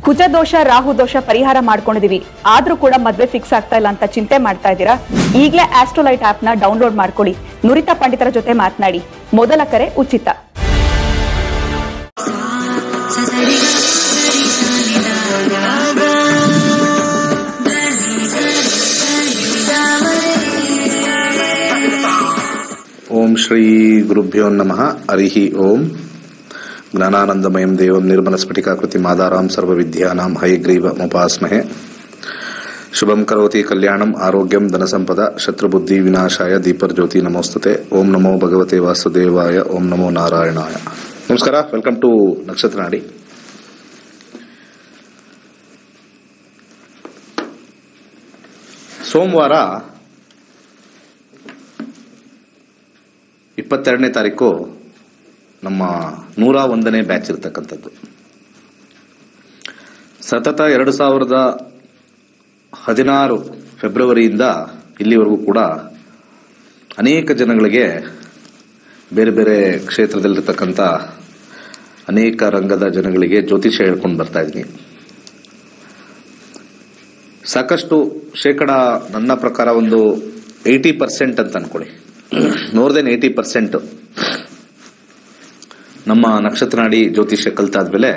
ಕುಜ ದೋಷ ರಾಹು ದೋಷ ಪರಿಹಾರ ಮಾಡ್ಕೊಂಡಿದೀವಿ ಆದ್ರೂ ಕೂಡ ಮದ್ವೆ ಫಿಕ್ಸ್ ಆಗ್ತಾ ಇಲ್ಲ ಅಂತ ಚಿಂತೆ ಮಾಡ್ತಾ ಇದ್ದೀರಾ ಈಗಲೇ ಆಸ್ಟ್ರೋಲೈಟ್ ಆಪ್ ನ ಡೌನ್ಲೋಡ್ ಮಾಡ್ಕೊಳ್ಳಿ ನುರಿತ ಪಂಡಿತರ ಜೊತೆ ಮಾತನಾಡಿ ಮೊದಲ ಕರೆ ಉಚಿತ ಓಂ ಶ್ರೀ ಗುರುಭ್ಯೋ ನಮಃ ಹರಿ ಓಂ ಜ್ಞಾನಾನಂದಮಯಂ ದೇವಂ ನಿರ್ಮಲ ಸ್ಫಟಿಕಾಕೃತಿ ಮಾದಾರಾಂ ಸರ್ವವಿದ್ಯಾನಾಂ ಹಯಗ್ರೀವ ಮುಪಾಸ್ಮಹೆ ಶುಭಂ ಕರೋತಿ ಕಲ್ಯಾಣಂ ಆರೋಗ್ಯಂ ಧನಸಂಪದ ಶತ್ರುಬುದ್ಧಿ ವಿನಾಶಾಯ ದೀಪರ್ಜ್ಯೋತಿ ನಮೋಸ್ತುತೆ ಓಂ ನಮೋ ಭಗವತೆ ವಾಸುದೇವಾಯ ಓಂ ನಮೋ ನಾರಾಯಣಾಯ ನಮಸ್ಕಾರ ವೆಲ್ಕಮ್ ಟು ನಕ್ಷತ್ರ ನಾಡಿ ಸೋಮವಾರ ಇಪ್ಪತ್ತೆರಡನೇ ತಾರೀಕು ನಮ್ಮ ನೂರ ಒಂದನೇ ಬ್ಯಾಚ್ ಇರತಕ್ಕಂಥದ್ದು ಸತತ ಎರಡು ಸಾವಿರದ ಹದಿನಾರು ಫೆಬ್ರವರಿಯಿಂದ ಇಲ್ಲಿವರೆಗೂ ಕೂಡ ಅನೇಕ ಜನಗಳಿಗೆ ಬೇರೆ ಬೇರೆ ಕ್ಷೇತ್ರದಲ್ಲಿರ್ತಕ್ಕಂಥ ಅನೇಕ ರಂಗದ ಜನಗಳಿಗೆ ಜ್ಯೋತಿಷ್ಯ ಹೇಳ್ಕೊಂಡು ಬರ್ತಾ ಇದ್ದೀನಿ ಸಾಕಷ್ಟು ಶೇಕಡ ನನ್ನ ಪ್ರಕಾರ ಒಂದು ಏಯ್ಟಿ ಪರ್ಸೆಂಟ್ ಅಂತ ಅನ್ಕೊಳ್ಳಿ ಮೋರ್ ದೆನ್ ಏಯ್ಟಿ ಪರ್ಸೆಂಟ್ ನಮ್ಮ ನಕ್ಷತ್ರ ನಾಡಿ ಜ್ಯೋತಿಷ್ಯ ಕಲ್ತಾದ್ಮೇಲೆ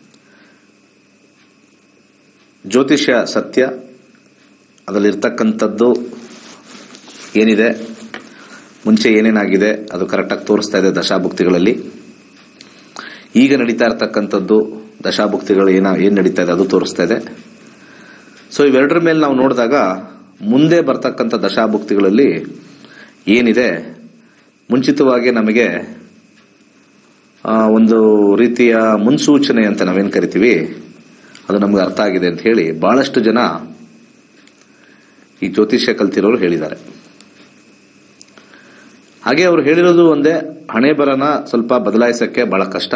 ಜ್ಯೋತಿಷ್ಯ ಸತ್ಯ ಅದರಲ್ಲಿರ್ತಕ್ಕಂಥದ್ದು ಏನಿದೆ ಮುಂಚೆ ಏನೇನಾಗಿದೆ ಅದು ಕರೆಕ್ಟಾಗಿ ತೋರಿಸ್ತಾ ಇದೆ ದಶಾಭುಕ್ತಿಗಳಲ್ಲಿ ಈಗ ನಡೀತಾ ಇರತಕ್ಕಂಥದ್ದು ದಶಾಭುಕ್ತಿಗಳು ಏನ ಏನ್ ನಡೀತಾ ಇದೆ ಅದು ತೋರಿಸ್ತಾ ಇದೆ ಸೊ ಇವೆರಡರ ಮೇಲೆ ನಾವು ನೋಡಿದಾಗ ಮುಂದೆ ಬರ್ತಕ್ಕಂಥ ದಶಾಭುಕ್ತಿಗಳಲ್ಲಿ ಏನಿದೆ ಮುಂಚಿತವಾಗಿ ನಮಗೆ ಆ, ಒಂದು ರೀತಿಯ ಮುನ್ಸೂಚನೆ ಅಂತ ನಾವೇನು ಕರಿತೀವಿ ಅದು ನಮ್ಗೆ ಅರ್ಥ ಆಗಿದೆ ಅಂತ ಹೇಳಿ ಬಹಳಷ್ಟು ಜನ ಈ ಜ್ಯೋತಿಷ್ಯ ಕಲ್ತಿರೋರು ಹೇಳಿದ್ದಾರೆ ಹಾಗೆ ಅವರು ಹೇಳಿರೋದು ಒಂದೇ ಹಣೆ ಬರನ ಸ್ವಲ್ಪ ಬದಲಾಯಿಸಕ್ಕೆ ಬಹಳ ಕಷ್ಟ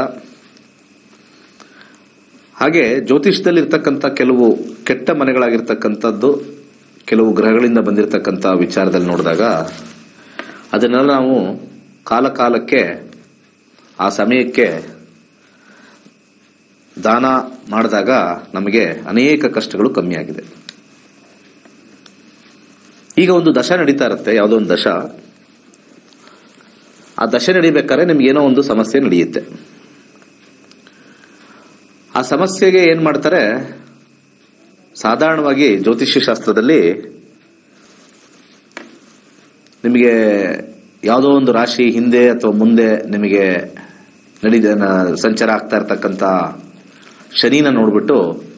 ಹಾಗೆ ಜ್ಯೋತಿಷದಲ್ಲಿ ಇರ್ತಕ್ಕಂಥ ಕೆಲವು ಕೆಟ್ಟ ಮನೆಗಳಾಗಿರ್ತಕ್ಕಂಥದ್ದು ಕೆಲವು ಗ್ರಹಗಳಿಂದ ಬಂದಿರತಕ್ಕಂಥ ವಿಚಾರದಲ್ಲಿ ನೋಡಿದಾಗ ಅದನ್ನೆಲ್ಲ ನಾವು ಕಾಲ ಕಾಲಕ್ಕೆ ಆ ಸಮಯಕ್ಕೆ ದಾನ ಮಾಡಿದಾಗ ನಮಗೆ ಅನೇಕ ಕಷ್ಟಗಳು ಕಮ್ಮಿಯಾಗಿದೆ ಈಗ ಒಂದು ದಶ ನಡೀತಾ ಇರುತ್ತೆ ಯಾವುದೋ ಒಂದು ದಶ ಆ ದಶ ನಡಿಬೇಕಾದ್ರೆ ನಿಮ್ಗೆ ಏನೋ ಒಂದು ಸಮಸ್ಯೆ ನಡೆಯುತ್ತೆ ಆ ಸಮಸ್ಯೆಗೆ ಏನ್ ಮಾಡ್ತಾರೆ ಸಾಧಾರಣವಾಗಿ ಜ್ಯೋತಿಷ್ಯ ಶಾಸ್ತ್ರದಲ್ಲಿ ನಿಮಗೆ ಯಾವುದೋ ಒಂದು ರಾಶಿ ಹಿಂದೆ ಅಥವಾ ಮುಂದೆ ನಿಮಗೆ ನಡೀದ ನ- ಸಂಚಾರ ಆಗ್ತಾ ಇರ್ತಕ್ಕಂಥ ಶನಿನ ನೋಡ್ಬಿಟ್ಟು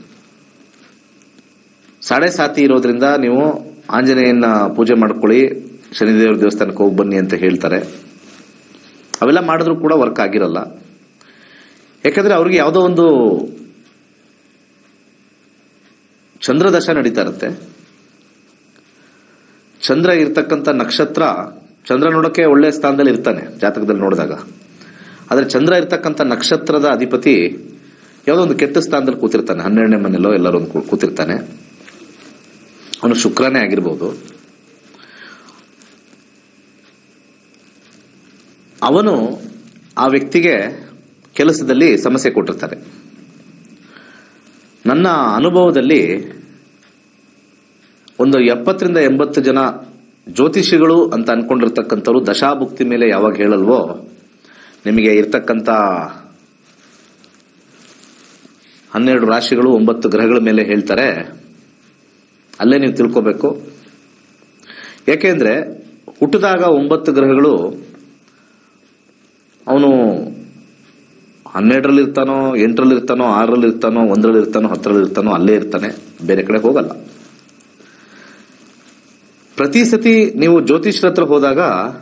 ಸಾಡೆ ಸಾತಿ ಇರೋದ್ರಿಂದ ನೀವು ಆಂಜನೇಯನ ಪೂಜೆ ಮಾಡ್ಕೊಳ್ಳಿ ಶನಿದೇವ್ರ ದೇವಸ್ಥಾನಕ್ಕೆ ಹೋಗಿ ಬನ್ನಿ ಅಂತ ಹೇಳ್ತಾರೆ ಅವೆಲ್ಲ ಮಾಡಿದ್ರು ಕೂಡ ವರ್ಕ್ ಆಗಿರಲ್ಲ ಯಾಕಂದ್ರೆ ಅವ್ರಿಗೆ ಯಾವುದೋ ಒಂದು ಚಂದ್ರದಶ ನಡೀತಾ ಇರುತ್ತೆ ಚಂದ್ರ ಇರ್ತಕ್ಕಂಥ ನಕ್ಷತ್ರ ಚಂದ್ರ ನೋಡಕ್ಕೆ ಒಳ್ಳೆ ಸ್ಥಾನದಲ್ಲಿ ಇರ್ತಾನೆ ಜಾತಕದಲ್ಲಿ ನೋಡಿದಾಗ ಆದ್ರೆ ಚಂದ್ರ ಇರ್ತಕ್ಕಂಥ ನಕ್ಷತ್ರದ ಅಧಿಪತಿ ಯಾವುದೋ ಒಂದು ಕೆಟ್ಟ ಸ್ಥಾನದಲ್ಲಿ ಕೂತಿರ್ತಾನೆ ಹನ್ನೆರಡನೇ ಮನೆಯಲ್ಲೋ ಎಲ್ಲರೂ ಒಂದು ಕೂ- ಕೂತಿರ್ತಾನೆ ಅವನು ಶುಕ್ರನೇ ಆಗಿರ್ಬೋದು ಅವನು ಆ ವ್ಯಕ್ತಿಗೆ ಕೆಲಸದಲ್ಲಿ ಸಮಸ್ಯೆ ಕೊಟ್ಟಿರ್ತಾರೆ ನನ್ನ ಅನುಭವದಲ್ಲಿ ಒಂದು ಎಪ್ಪತ್ತರಿಂದ ಎಂಬತ್ತು ಜನ ಜ್ಯೋತಿಷಿಗಳು ಅಂತ ಅನ್ಕೊಂಡಿರ್ತಕ್ಕಂಥವ್ರು ದಶಾಭುಕ್ತಿ ಮೇಲೆ ಯಾವಾಗ ಹೇಳಲ್ವೋ ನಿಮಗೆ ಇರ್ತಕ್ಕಂಥ ಹನ್ನೆರಡು ರಾಶಿಗಳು ಒಂಬತ್ತು ಗ್ರಹಗಳ ಮೇಲೆ ಹೇಳ್ತಾರೆ ಅಲ್ಲೇ ನೀವು ತಿಳ್ಕೋಬೇಕು ಯಾಕೆಂದ್ರೆ ಹುಟ್ಟಿದಾಗ ಒಂಬತ್ತು ಗ್ರಹಗಳು ಅವನು ಹನ್ನೆರಡರಲ್ಲಿ ಇರ್ತಾನೋ ಎಂಟರಲ್ಲಿ ಇರ್ತಾನೋ ಆರರಲ್ಲಿ ಇರ್ತಾನೋ ಒಂದರಲ್ಲಿ ಇರ್ತಾನೋ ಹತ್ತರಲ್ಲಿ ಇರ್ತಾನೋ ಅಲ್ಲೇ ಇರ್ತಾನೆ ಬೇರೆ ಕಡೆ ಹೋಗಲ್ಲ ಪ್ರತಿ ಸತಿ ನೀವು ಜ್ಯೋತಿಷ್ಯರ ಹತ್ರ ಹೋದಾಗ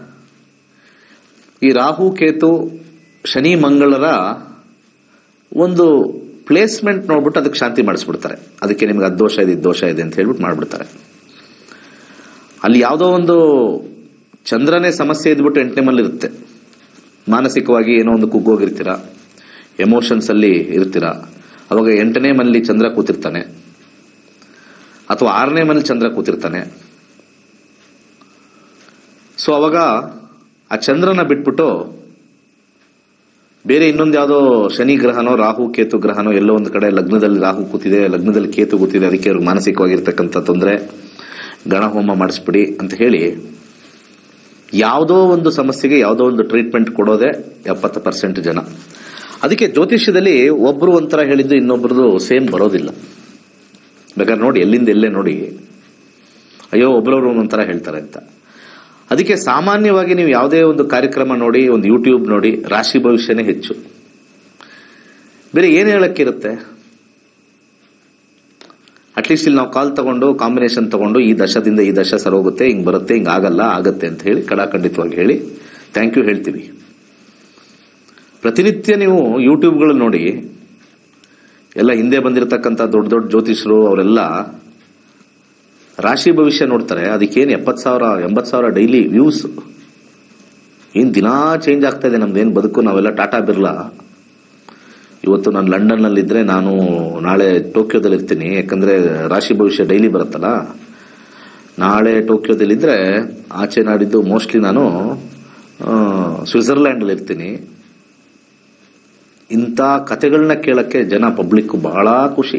ಈ ರಾಹು ಕೇತು ಶನಿ ಮಂಗಳರ ಒಂದು ಪ್ಲೇಸ್ಮೆಂಟ್ ನೋಡ್ಬಿಟ್ಟು ಅದಕ್ಕೆ ಶಾಂತಿ ಮಾಡಿಸ್ಬಿಡ್ತಾರೆ ಅದಕ್ಕೆ ನಿಮ್ಗೆ ಅದು ದೋಷ ಇದೆ ಇದು ದೋಷ ಇದೆ ಅಂತ ಹೇಳ್ಬಿಟ್ಟು ಮಾಡ್ಬಿಡ್ತಾರೆ ಅಲ್ಲಿ ಯಾವುದೋ ಒಂದು ಚಂದ್ರನೇ ಸಮಸ್ಯೆ ಇದ್ಬಿಟ್ಟು ಎಂಟನೇ ಮಲ್ಲಿ ಇರುತ್ತೆ ಮಾನಸಿಕವಾಗಿ ಏನೋ ಒಂದು ಕುಗ್ಗೋಗಿರ್ತೀರ ಎಮೋಷನ್ಸ್ ಅಲ್ಲಿ ಇರ್ತೀರ ಅವಾಗ ಎಂಟನೇ ಮನೇಲಿ ಚಂದ್ರ ಕೂತಿರ್ತಾನೆ ಅಥವಾ ಆರನೇ ಮನೇಲಿ ಚಂದ್ರ ಕೂತಿರ್ತಾನೆ ಸೊ ಅವಾಗ ಆ ಚಂದ್ರನ ಬಿಟ್ಬಿಟ್ಟು ಬೇರೆ ಇನ್ನೊಂದು ಯಾವುದೋ ಶನಿ ಗ್ರಹನೋ ರಾಹು ಕೇತು ಗ್ರಹನೋ ಎಲ್ಲೋ ಒಂದು ಕಡೆ ಲಗ್ನದಲ್ಲಿ ರಾಹು ಕೂತಿದೆ ಲಗ್ನದಲ್ಲಿ ಕೇತು ಕೂತಿದೆ ಅದಕ್ಕೆ ಅವ್ರಿಗೆ ಮಾನಸಿಕವಾಗಿರ್ತಕ್ಕಂಥ ತೊಂದರೆ ಗಣಹೋಮ ಮಾಡಿಸ್ಬಿಡಿ ಅಂತ ಹೇಳಿ ಯಾವುದೋ ಒಂದು ಸಮಸ್ಯೆಗೆ ಯಾವುದೋ ಒಂದು ಟ್ರೀಟ್ಮೆಂಟ್ ಕೊಡೋದೇ ಎಪ್ಪತ್ತು ಪರ್ಸೆಂಟ್ ಜನ ಅದಕ್ಕೆ ಜ್ಯೋತಿಷ್ಯದಲ್ಲಿ ಒಬ್ರು ಒಂಥರ ಹೇಳಿದ್ದು ಇನ್ನೊಬ್ರದ್ದು ಸೇಮ್ ಬರೋದಿಲ್ಲ ಬೇಕಾದ್ರೆ ನೋಡಿ ಎಲ್ಲಿಂದ ಎಲ್ಲೇ ನೋಡಿ ಅಯ್ಯೋ ಒಬ್ರವ್ರು ಒಂದೊಂಥರ ಹೇಳ್ತಾರೆ ಅಂತ ಅದಕ್ಕೆ ಸಾಮಾನ್ಯವಾಗಿ ನೀವು ಯಾವುದೇ ಒಂದು ಕಾರ್ಯಕ್ರಮ ನೋಡಿ ಒಂದು ಯೂಟ್ಯೂಬ್ ನೋಡಿ ರಾಶಿ ಭವಿಷ್ಯನೇ ಹೆಚ್ಚು ಬೇರೆ ಏನು ಹೇಳಕ್ಕಿರುತ್ತೆ ಅಟ್ಲೀಸ್ಟ್ ಇಲ್ಲಿ ನಾವು ಕಾಲ್ ತಗೊಂಡು ಕಾಂಬಿನೇಷನ್ ತಗೊಂಡು ಈ ದಶದಿಂದ ಈ ದಶ ಸರೋಗುತ್ತೆ ಹಿಂಗ್ ಬರುತ್ತೆ ಹಿಂಗ್ ಆಗಲ್ಲ ಆಗತ್ತೆ ಅಂತ ಹೇಳಿ ಕಡಾಖಂಡಿತವಾಗಿ ಹೇಳಿ ಥ್ಯಾಂಕ್ ಯು ಹೇಳ್ತೀವಿ ಪ್ರತಿನಿತ್ಯ ನೀವು ಯೂಟ್ಯೂಬ್ಗಳು ನೋಡಿ ಎಲ್ಲ ಹಿಂದೆ ಬಂದಿರತಕ್ಕಂಥ ದೊಡ್ಡ ದೊಡ್ಡ ಜ್ಯೋತಿಷರು ಅವರೆಲ್ಲ ರಾಶಿ ಭವಿಷ್ಯ ನೋಡ್ತಾರೆ ಅದಕ್ಕೇನು ಎಪ್ಪತ್ತು ಸಾವಿರ ಎಂಬತ್ತು ಸಾವಿರ ಡೈಲಿ ವ್ಯೂಸ್ ಏನ್ ದಿನಾ ಚೇಂಜ್ ಆಗ್ತಾ ಇದೆ ನಮ್ದೇನು ಬದುಕು ನಾವೆಲ್ಲ ಟಾಟಾ ಬಿರ್ಲಾ ಇವತ್ತು ನಾನು ಲಂಡನ್ನಲ್ಲಿದ್ದರೆ ನಾನು ನಾಳೆ ಟೋಕಿಯೋದಲ್ಲಿ ಇರ್ತೀನಿ ಯಾಕಂದ್ರೆ ರಾಶಿ ಭವಿಷ್ಯ ಡೈಲಿ ಬರುತ್ತಲ್ಲ ನಾಳೆ ಟೋಕಿಯೋದಲ್ಲಿದ್ದರೆ ಆಚೆ ನಾಡಿದ್ದು ಮೋಸ್ಟ್ಲಿ ನಾನು ಸ್ವಿಟ್ಜರ್ಲ್ಯಾಂಡಲ್ಲಿ ಇರ್ತೀನಿ ಇಂಥ ಕತೆಗಳನ್ನ ಕೇಳಕ್ಕೆ ಜನ ಪಬ್ಲಿಕ್ ಬಹಳ ಖುಷಿ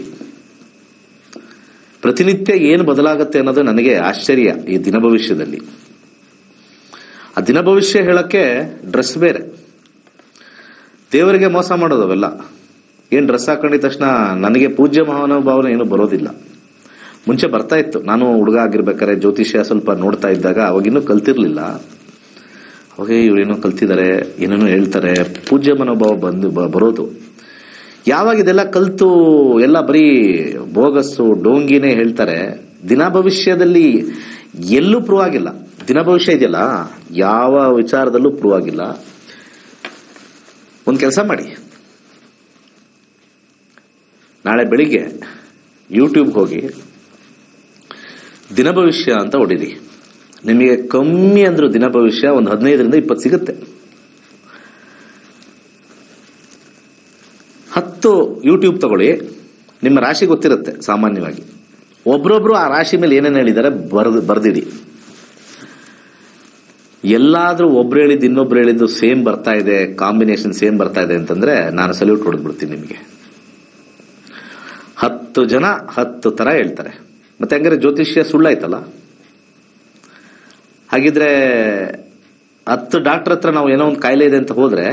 ಪ್ರತಿನಿತ್ಯ ಏನು ಬದಲಾಗುತ್ತೆ ಅನ್ನೋದು ನನಗೆ ಆಶ್ಚರ್ಯ ಈ ದಿನ ಭವಿಷ್ಯದಲ್ಲಿ ಆ ದಿನ ಭವಿಷ್ಯ ಹೇಳಕ್ಕೆ ಡ್ರೆಸ್ ಬೇರೆ ದೇವರಿಗೆ ಮೋಸ ಮಾಡೋದು ಅವೆಲ್ಲ ಏನ್ ಡ್ರೆಸ್ ಹಾಕೊಂಡಿದ ತಕ್ಷಣ ನನಗೆ ಪೂಜ್ಯ ಮಹಾನುಭಾವನೆ ಏನು ಬರೋದಿಲ್ಲ ಮುಂಚೆ ಬರ್ತಾ ಇತ್ತು ನಾನು ಹುಡುಗ ಆಗಿರ್ಬೇಕಾದ್ರೆ ಜ್ಯೋತಿಷ್ಯ ಸ್ವಲ್ಪ ನೋಡ್ತಾ ಇದ್ದಾಗ ಅವಾಗಿನ್ನೂ ಕಲ್ತಿರ್ಲಿಲ್ಲ ಅವಾಗ ಇವ್ರೇನೋ ಕಲ್ತಿದ್ದಾರೆ ಏನೇನೋ ಹೇಳ್ತಾರೆ ಪೂಜ್ಯ ಮನೋಭಾವ ಬಂದು ಬ- ಬರೋದು ಯಾವಾಗ ಇದೆಲ್ಲ ಕಲ್ತು ಎಲ್ಲ ಬರೀ ಬೋಗಸ್ಸು ಡೋಂಗಿನೇ ಹೇಳ್ತಾರೆ ದಿನ ಭವಿಷ್ಯದಲ್ಲಿ ಎಲ್ಲೂ ಪ್ರೂವ್ ಆಗಿಲ್ಲ ದಿನ ಭವಿಷ್ಯ ಇದೆಯಲ್ಲ ಯಾವ ವಿಚಾರದಲ್ಲೂ ಪ್ರೂವ್ ಆಗಿಲ್ಲ ಒಂದು ಕೆಲಸ ಮಾಡಿ ನಾಳೆ ಬೆಳಿಗ್ಗೆ ಯೂಟ್ಯೂಬ್ಗೆ ಹೋಗಿ ದಿನ ಭವಿಷ್ಯ ಅಂತ ಹೊಡಿರಿ ನಿಮಗೆ ಕಮ್ಮಿ ಅಂದ್ರೂ ದಿನ ಭವಿಷ್ಯ ಒಂದು ಹದಿನೈದರಿಂದ ಇಪ್ಪತ್ತು ಸಿಗುತ್ತೆ ಹತ್ತು ಯೂಟ್ಯೂಬ್ ತಗೊಳ್ಳಿ ನಿಮ್ಮ ರಾಶಿ ಗೊತ್ತಿರುತ್ತೆ ಸಾಮಾನ್ಯವಾಗಿ ಒಬ್ರೊಬ್ರು ಆ ರಾಶಿ ಮೇಲೆ ಏನೇನು ಹೇಳಿದ್ದಾರೆ ಬರ್ದು ಬರ್ದಿಡಿ ಎಲ್ಲಾದ್ರೂ ಒಬ್ರು ಹೇಳಿದ್ದು ಇನ್ನೊಬ್ರು ಹೇಳಿದ್ದು ಸೇಮ್ ಬರ್ತಾ ಇದೆ ಕಾಂಬಿನೇಷನ್ ಸೇಮ್ ಬರ್ತಾ ಇದೆ ಅಂತಂದ್ರೆ ನಾನು ಸಲ್ಯೂಟ್ ಹೊಡೆದ್ಬಿಡ್ತೀನಿ ನಿಮಗೆ ಹತ್ತು ಜನ ಹತ್ತು ತರ ಹೇಳ್ತಾರೆ ಮತ್ತೆ ಹಂಗಾರೆ ಜ್ಯೋತಿಷ್ಯ ಸುಳ್ಳಾಯ್ತಲ್ಲ ಹಾಗಿದ್ರೆ ಹತ್ತು ಡಾಕ್ಟರ್ ಹತ್ರ ನಾವು ಏನೋ ಒಂದು ಕಾಯಿಲೆ ಇದೆ ಅಂತ ಹೋದ್ರೆ